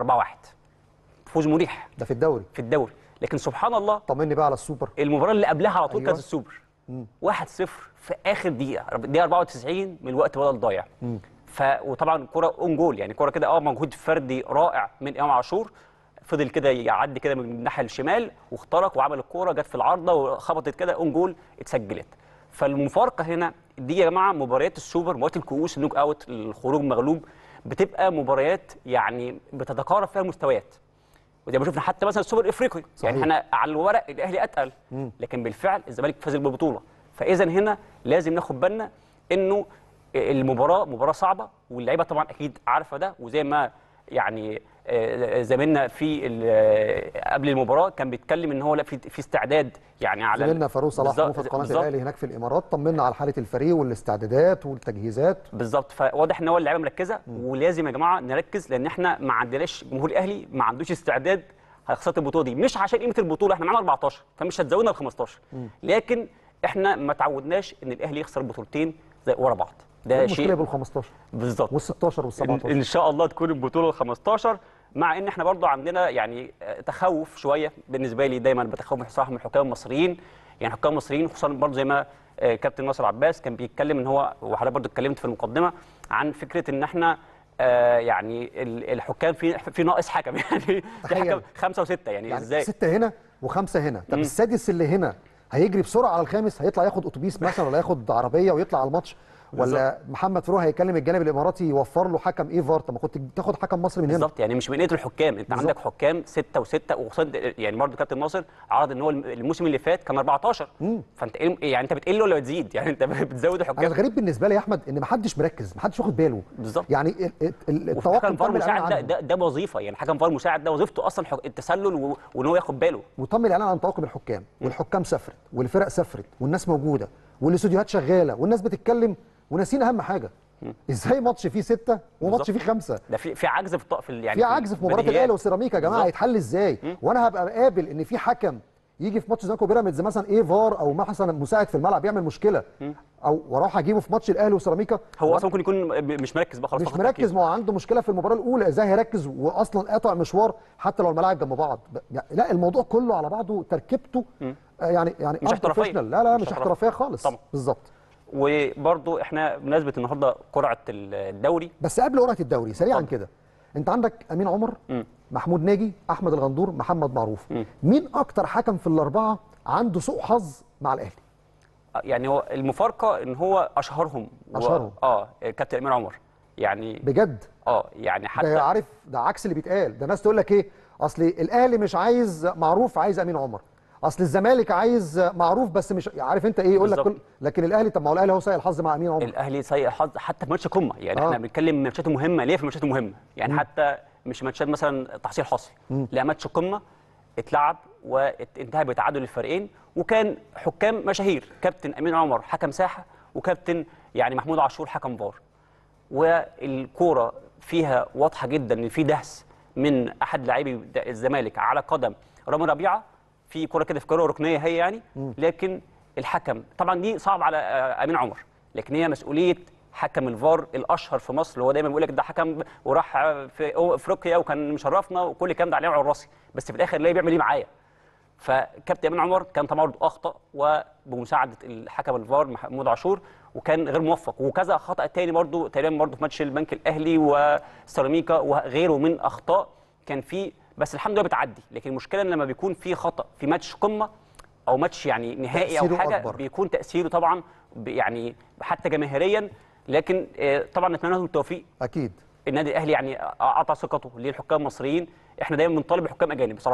فوز مريح ده في الدوري في الدوري لكن سبحان الله طمني بقى على السوبر المباراه اللي قبلها على طول أيوة. كانت السوبر 1-0 في اخر دقيقه دقيقه 94 من الوقت بدل ضايع ف وطبعا كره اون جول يعني كره كده اه مجهود فردي رائع من امام عاشور فضل كده يعدي كده من الناحيه الشمال واخترق وعمل الكوره جت في العارضه وخبطت كده اون جول اتسجلت فالمفارقه هنا دي يا جماعه مباريات السوبر مباريات الكؤوس النوك اوت الخروج مغلوب بتبقى مباريات يعني بتتقارب فيها المستويات وزي ما شفنا حتى مثلا السوبر الافريقي صحيح. يعني احنا على الورق الاهلي اتقل لكن بالفعل الزمالك فاز بالبطوله فاذا هنا لازم ناخد بالنا انه المباراه مباراه صعبه واللعيبه طبعا اكيد عارفه ده وزي ما يعني آه، زميلنا في ال- آه، قبل المباراه كان بيتكلم ان هو لا في في استعداد يعني على زميلنا فاروق صلاح بالظبط- موفد قناه بالظبط. الاهلي هناك في الامارات طمنا على حاله الفريق والاستعدادات والتجهيزات بالظبط فواضح ان هو اللعيبه مركزه ولازم يا جماعه نركز لان احنا ما عندناش جمهور الاهلي ما عندوش استعداد هيخسر البطوله دي مش عشان قيمه البطوله احنا معانا 14 فمش هتزودنا ل 15 لكن احنا ما تعودناش ان الاهلي يخسر بطولتين زي ورا بعض ده المشكله شيء بال 15 بالظبط وال 16 وال إن, 17 ان شاء الله تكون البطوله ال 15 مع ان احنا برضو عندنا يعني آه، تخوف شويه بالنسبه لي دايما بتخوف بصراحه من الحكام المصريين يعني الحكام المصريين خصوصا برضو زي ما آه، كابتن ناصر عباس كان بيتكلم ان هو وحضرتك برضو اتكلمت في المقدمه عن فكره ان احنا آه، يعني ال- الحكام في في ناقص حكم يعني في تخيل. حكم خمسه وسته يعني, يعني ازاي ستة هنا وخمسة هنا طب السادس اللي هنا هيجري بسرعة على الخامس هيطلع ياخد اتوبيس مثلا ولا ياخد عربية ويطلع على الماتش ولا محمد فاروق هيكلم الجانب الاماراتي يوفر له حكم ايه فار طب ما كنت تاخد حكم مصري من هنا بالظبط يعني مش من قله الحكام انت بالظبط. عندك حكام سته وسته وخصوصا يعني برضه كابتن ناصر عرض ان هو الموسم اللي فات كان 14 فانت إيه- يعني انت بتقل ولا بتزيد يعني انت بتزود انا الحكام الغريب بالنسبة لي يا احمد ان ما حدش مركز ما حدش واخد باله بالظبط. يعني ال- ال- ال- وفي التوقع حكم فار تم الإعلان مساعد ده, عنه. ده ده وظيفه يعني حكم فار مساعد ده وظيفته اصلا حك- التسلل و- وان هو ياخد باله وتم الاعلان عن طواقم الحكام والحكام سافرت والفرق سافرت والناس موجوده والاستوديوهات شغاله والناس بتتكلم وناسين اهم حاجه ازاي ماتش فيه سته وماتش فيه بالظبط. خمسه ده في في عجز في الط- في ال- يعني في عجز في مباراه البديهيات. الاهلي وسيراميكا يا جماعه بالظبط. هيتحل ازاي وانا هبقى قابل ان في حكم يجي في ماتش زمالك وبيراميدز مثلا ايه فار او مثلا مساعد في الملعب يعمل مشكله او واروح اجيبه في ماتش الاهلي وسيراميكا هو اصلا ممكن يكون م- مش مركز بقى خلاص مش فقد مركز تركيز. ما هو عنده مشكله في المباراه الاولى ازاي هيركز واصلا قاطع مشوار حتى لو الملاعب جنب بعض ب- يعني لا الموضوع كله على بعضه تركيبته آه، يعني يعني مش احترافية. unprofessional. لا لا مش مش احترافية. احترافيه خالص طبعا. بالظبط وبرضه احنا بمناسبه النهارده قرعه الدوري بس قبل قرعه الدوري سريعا كده انت عندك امين عمر محمود ناجي احمد الغندور محمد معروف مين اكتر حكم في الاربعه عنده سوء حظ مع الاهلي يعني هو المفارقه ان هو اشهرهم و- أشهرهم. اه كابتن امين عمر يعني بجد اه يعني ده حتى عارف ده عكس اللي بيتقال ده ناس تقول لك ايه اصل الاهلي مش عايز معروف عايز امين عمر اصل الزمالك عايز معروف بس مش عارف انت ايه يقول لك بالظبط. كل لكن الاهلي طب ما هو الاهلي هو سيء الحظ مع امين عمر الاهلي سيء الحظ حتى في ماتش قمه يعني آه. احنا بنتكلم ماتشات مهمه ليه في ماتشات مهمه يعني حتى مش ماتشات مثلا تحصيل حاصل لا ماتش قمه اتلعب وانتهى بتعادل الفريقين وكان حكام مشاهير كابتن امين عمر حكم ساحه وكابتن يعني محمود عاشور حكم فار والكوره فيها واضحه جدا ان في دهس من احد لاعبي الزمالك على قدم رامي ربيعه في كوره كده في كوره ركنيه هي يعني لكن الحكم طبعا دي صعب على آه، امين عمر لكن هي مسؤوليه حكم الفار الاشهر في مصر اللي هو دايما بيقول لك ده حكم وراح آه، في أو- افريقيا وكان مشرفنا وكل الكلام ده عليه وعلى راسي بس في الاخر لا بيعمل ايه معايا فكابتن امين عمر كان طبعا برضه اخطا وبمساعده الحكم الفار محمود عاشور وكان غير موفق وكذا خطا تاني برضه تقريبا برضه في ماتش البنك الاهلي وسيراميكا وغيره من اخطاء كان في بس الحمد لله بتعدي لكن المشكله ان لما بيكون في خطا في ماتش قمه او ماتش يعني نهائي او تأثيره حاجه أكبر. بيكون تاثيره طبعا ب- يعني حتى جماهيريا لكن آه، طبعا نتمنى لهم التوفيق اكيد النادي الاهلي يعني اعطى ثقته للحكام المصريين احنا دايما بنطالب بحكام اجانب بصراحه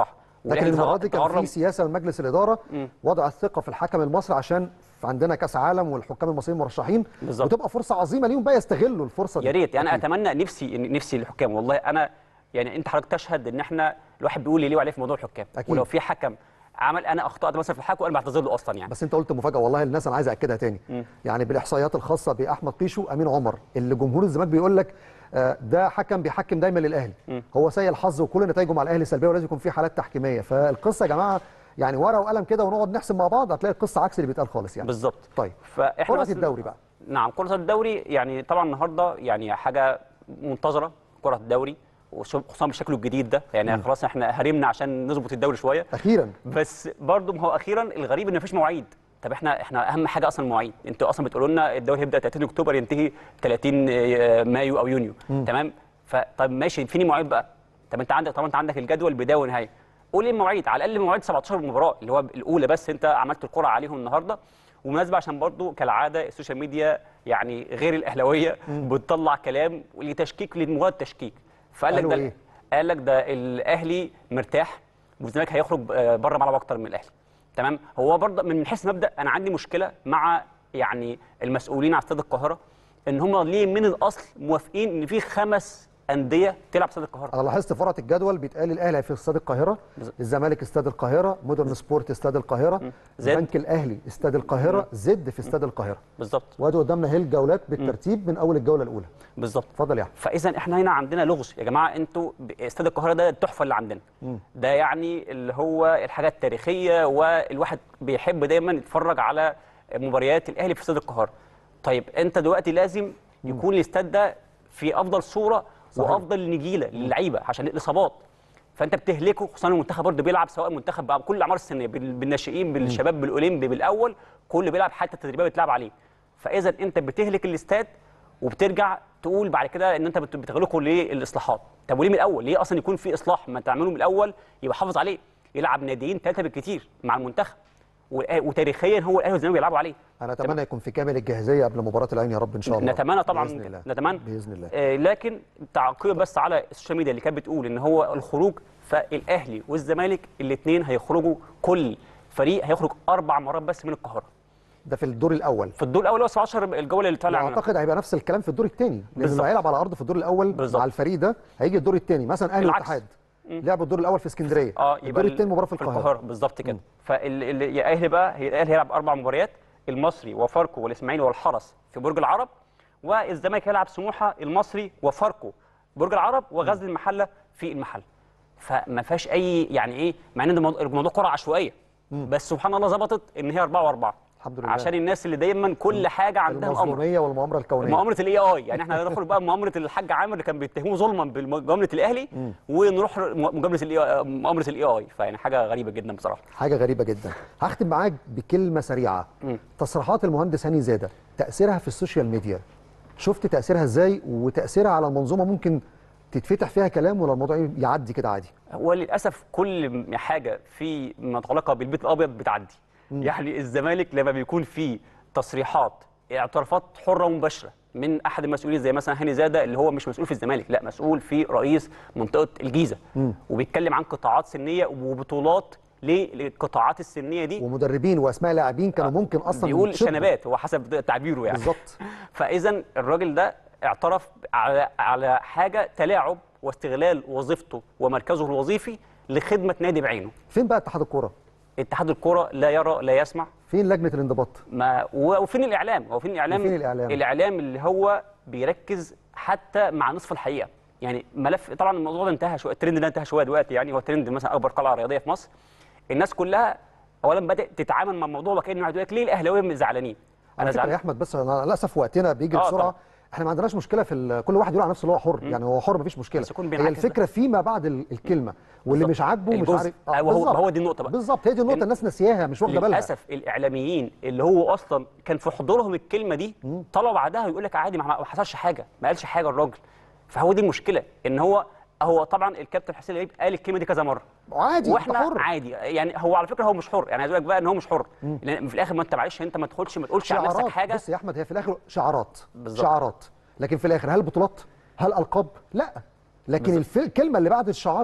لكن والأهلي المره دي كان تهرب. في سياسه من مجلس الاداره مم. وضع الثقه في الحكم المصري عشان عندنا كاس عالم والحكام المصريين مرشحين بالظبط. وتبقى فرصه عظيمه ليهم بقى يستغلوا الفرصه دي يا ريت يعني أكيد. اتمنى نفسي نفسي الحكام والله انا يعني انت حضرتك تشهد ان احنا الواحد بيقول لي ليه وعليه في موضوع الحكام أكيد. ولو في حكم عمل انا اخطات مثلا في الحكم انا بعتذر له اصلا يعني بس انت قلت مفاجاه والله الناس انا عايز اكدها تاني يعني بالاحصائيات الخاصه باحمد قيشو امين عمر اللي جمهور الزمالك بيقول لك آه، ده حكم بيحكم دايما للاهلي هو سيء الحظ وكل نتائجه مع الاهلي سلبيه ولازم يكون في حالات تحكيميه فالقصه يا جماعه يعني ورقه وقلم كده ونقعد نحسب مع بعض هتلاقي القصه عكس اللي بيتقال خالص يعني بالظبط طيب فاحنا كرة بس- الدوري بقى نعم كرة الدوري يعني طبعا النهارده يعني حاجة منتظرة كرة الدوري وخصوصا بشكله الجديد ده يعني خلاص احنا هرمنا عشان نظبط الدوري شوية اخيرا بس برضه ما هو اخيرا الغريب ان مفيش مواعيد طب احنا احنا اهم حاجه اصلا المواعيد انتوا اصلا بتقولوا لنا الدوري هيبدا 30 اكتوبر ينتهي 30 مايو او يونيو تمام فطب ماشي فين المواعيد بقى طب انت عندك طبعا انت عندك الجدول بدايه ونهايه قول ايه المواعيد على الاقل مواعيد 17 مباراه اللي هو الاولى بس انت عملت القرعه عليهم النهارده ومناسبه عشان برضو كالعاده السوشيال ميديا يعني غير الاهلاويه بتطلع كلام لتشكيك لمجرد تشكيك فقال لك قالوا ده إيه؟ قال لك ده الاهلي مرتاح والزمالك هيخرج بره ملعب اكتر من الاهلي تمام هو برضه من حيث مبدا انا عندي مشكله مع يعني المسؤولين على استاد القاهره ان هم ليه من الاصل موافقين ان في خمس انديه تلعب استاد القاهره انا لاحظت في ورقه الجدول بيتقال الاهلي في استاد القاهره بالظبط. الزمالك استاد القاهره مودرن سبورت استاد القاهره زد. البنك الاهلي استاد القاهره زد في استاد القاهره بالظبط وادي قدامنا هي الجولات بالترتيب من اول الجوله الاولى بالظبط اتفضل يا احمد فاذا احنا هنا عندنا لغز يا جماعه انتوا ب- استاد القاهره ده التحفه اللي عندنا ده يعني اللي هو الحاجه التاريخيه والواحد بيحب دايما يتفرج على مباريات الاهلي في استاد القاهره طيب انت دلوقتي لازم يكون الاستاد ده في افضل صوره صحيح. وافضل نجيله للعيبه عشان الاصابات فانت بتهلكه خصوصا المنتخب برضه بيلعب سواء منتخب بقى بكل الاعمار السنيه بال- بالناشئين بالشباب بالاولمبي بالاول كله بيلعب حتى التدريبات بتلعب عليه فاذا انت بتهلك الاستاد وبترجع تقول بعد كده ان انت بت- بتغلقه للاصلاحات طب وليه من الاول ليه اصلا يكون في اصلاح ما تعمله من الاول يبقى حافظ عليه يلعب ناديين ثلاثه بالكتير مع المنتخب والأ- وتاريخيا هو الاهلي والزمالك بيلعبوا عليه انا اتمنى يكون في كامل الجاهزيه قبل مباراه العين يا رب ان شاء الله نتمنى طبعا باذن الله نتمنى باذن الله آه لكن تعقيب بس على السوشيال ميديا اللي كانت بتقول ان هو الخروج فالاهلي والزمالك الاثنين هيخرجوا كل فريق هيخرج اربع مرات بس من القاهره ده في الدور الاول في الدور الاول هو 17 الجوله اللي طالع منها. اعتقد هيبقى نفس الكلام في الدور الثاني لان بالظبط. اللي هيلعب على ارض في الدور الاول بالظبط. مع الفريق ده هيجي الدور الثاني مثلا اهلي العكس. والاتحاد لعبوا الدور الاول في اسكندريه اه الدور الثاني مباراه في القاهره بالظبط كده فاللي يأهل بقى هي الاهلي هيلعب اربع مباريات المصري وفاركو والاسماعيلي والحرس في برج العرب والزمالك هيلعب سموحه المصري وفاركو برج العرب وغزل المحله في المحل فما فيهاش اي يعني ايه مع ان ده موضوع الموضوع قرعه عشوائيه بس سبحان الله ظبطت ان هي اربعه واربعه الحمد لله. عشان الناس اللي دايما كل حاجه عندها الامر المظلوميه والمؤامره الكونيه مؤامره الاي اي يعني احنا هندخل بقى مؤامره الحاج عامر اللي كان بيتهموه ظلما بمؤامره الاهلي ونروح مؤامره الاي مؤامره الاي اي فيعني حاجه غريبه جدا بصراحه حاجه غريبه جدا هختم معاك بكلمه سريعه تصريحات المهندس هاني زاده تاثيرها في السوشيال ميديا شفت تاثيرها ازاي وتاثيرها على المنظومه ممكن تتفتح فيها كلام ولا الموضوع يعدي كده عادي هو للاسف كل حاجه في متعلقه بالبيت الابيض بتعدي يعني الزمالك لما بيكون في تصريحات اعترافات حره ومباشره من احد المسؤولين زي مثلا هاني زاده اللي هو مش مسؤول في الزمالك لا مسؤول في رئيس منطقه الجيزه وبيتكلم عن قطاعات سنيه وبطولات للقطاعات السنيه دي ومدربين واسماء لاعبين كانوا ممكن اصلا بيقول شبه- شنبات هو حسب تعبيره يعني بالظبط فاذا الراجل ده اعترف على على حاجه تلاعب واستغلال وظيفته ومركزه الوظيفي لخدمه نادي بعينه فين بقى اتحاد الكوره اتحاد الكره لا يرى لا يسمع فين لجنه الانضباط ما و- وفين الاعلام هو فين الاعلام وفين الإعلام؟ الاعلام اللي هو بيركز حتى مع نصف الحقيقه يعني ملف طبعا الموضوع ده انتهى شويه الترند ده انتهى شويه دلوقتي يعني هو ترند مثلا اكبر قلعه رياضيه في مصر الناس كلها اولا بدات تتعامل مع الموضوع وكانه يقول لك ليه الاهلاويه زعلانين انا فكره يا احمد بس انا للاسف وقتنا بيجري آه بسرعه طبعا. احنا ما عندناش مشكله في ال- كل واحد يقول على نفسه اللي هو حر يعني هو حر مفيش مشكله بس يكون هي بينعكس الفكره فيما بعد ال- الكلمه واللي بالظبط. مش عاجبه مش الجزء. عارف أيوة هو- بالظبط. هو دي النقطة بقى. بالظبط هي دي النقطه إن- الناس ناسياها مش واخده بالها للاسف الاعلاميين اللي هو اصلا كان في حضورهم الكلمه دي طلعوا بعدها يقول لك عادي ما ما حصلش حاجه ما قالش حاجه الراجل فهو دي المشكله ان هو هو طبعا الكابتن حسين لبيب قال الكلمه دي كذا مره عادي أنت واحنا حر. عادي يعني هو على فكره هو مش حر يعني عايز اقول لك بقى ان هو مش حر لان في الاخر ما انت معلش انت ما تدخلش ما تقولش عن نفسك شعارات حاجه بص يا احمد هي في الاخر شعارات بالظبط. شعارات لكن في الاخر هل بطولات هل القاب لا لكن الف... الكلمه اللي بعد الشعار ده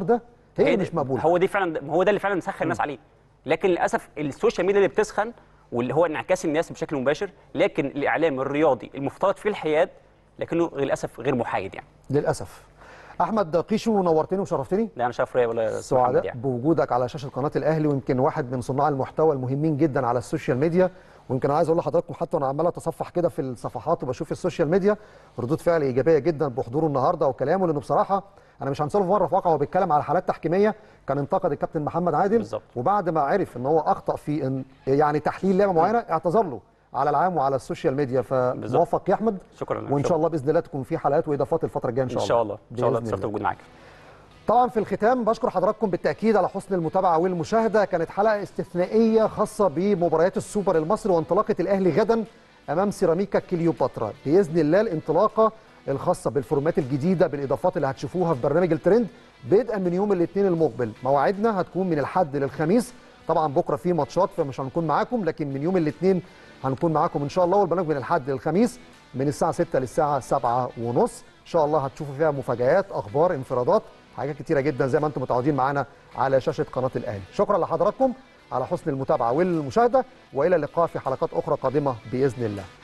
هي اللي دي- مش مقبوله هو دي فعلا هو ده اللي فعلا سخن الناس عليه لكن للاسف السوشيال ميديا اللي بتسخن واللي هو انعكاس الناس بشكل مباشر لكن الاعلام الرياضي المفترض فيه الحياد لكنه للاسف غير محايد يعني للاسف احمد قيشو نورتني وشرفتني لا انا شايف رأي ولا أستاذ محمد سعداء يعني. بوجودك على شاشه قناه الاهلي ويمكن واحد من صناع المحتوى المهمين جدا على السوشيال ميديا ويمكن عايز اقول لحضراتكم حتى وانا عمال اتصفح كده في الصفحات وبشوف السوشيال ميديا ردود فعل ايجابيه جدا بحضوره النهارده وكلامه لانه بصراحه انا مش هنساله في مره في واقع هو بيتكلم على حالات تحكيميه كان انتقد الكابتن محمد عادل بالظبط. وبعد ما عرف ان هو اخطا في إن يعني تحليل لعبه معينه اعتذر له على العام وعلى السوشيال ميديا فموفق يا احمد شكرا وان شكراً. شاء الله باذن الله تكون في حلقات واضافات الفتره الجايه ان شاء ان الله شاء الله ان شاء الله بإذن اتشرفت بوجود معاك طبعا في الختام بشكر حضراتكم بالتاكيد على حسن المتابعه والمشاهده كانت حلقه استثنائيه خاصه بمباريات السوبر المصري وانطلاقه الاهلي غدا امام سيراميكا كليوباترا باذن الله الانطلاقه الخاصه بالفورمات الجديده بالاضافات اللي هتشوفوها في برنامج الترند بدءا من يوم الاثنين المقبل مواعيدنا هتكون من الحد للخميس طبعا بكره في ماتشات فمش هنكون معاكم لكن من يوم الاثنين هنكون معاكم ان شاء الله والبرنامج من الحد للخميس من الساعه 6 للساعه 7 ونص ان شاء الله هتشوفوا فيها مفاجآت اخبار انفرادات حاجات كتيره جدا زي ما انتم متعودين معانا على شاشه قناه الاهلي شكرا لحضراتكم على حسن المتابعه والمشاهده والى اللقاء في حلقات اخرى قادمه باذن الله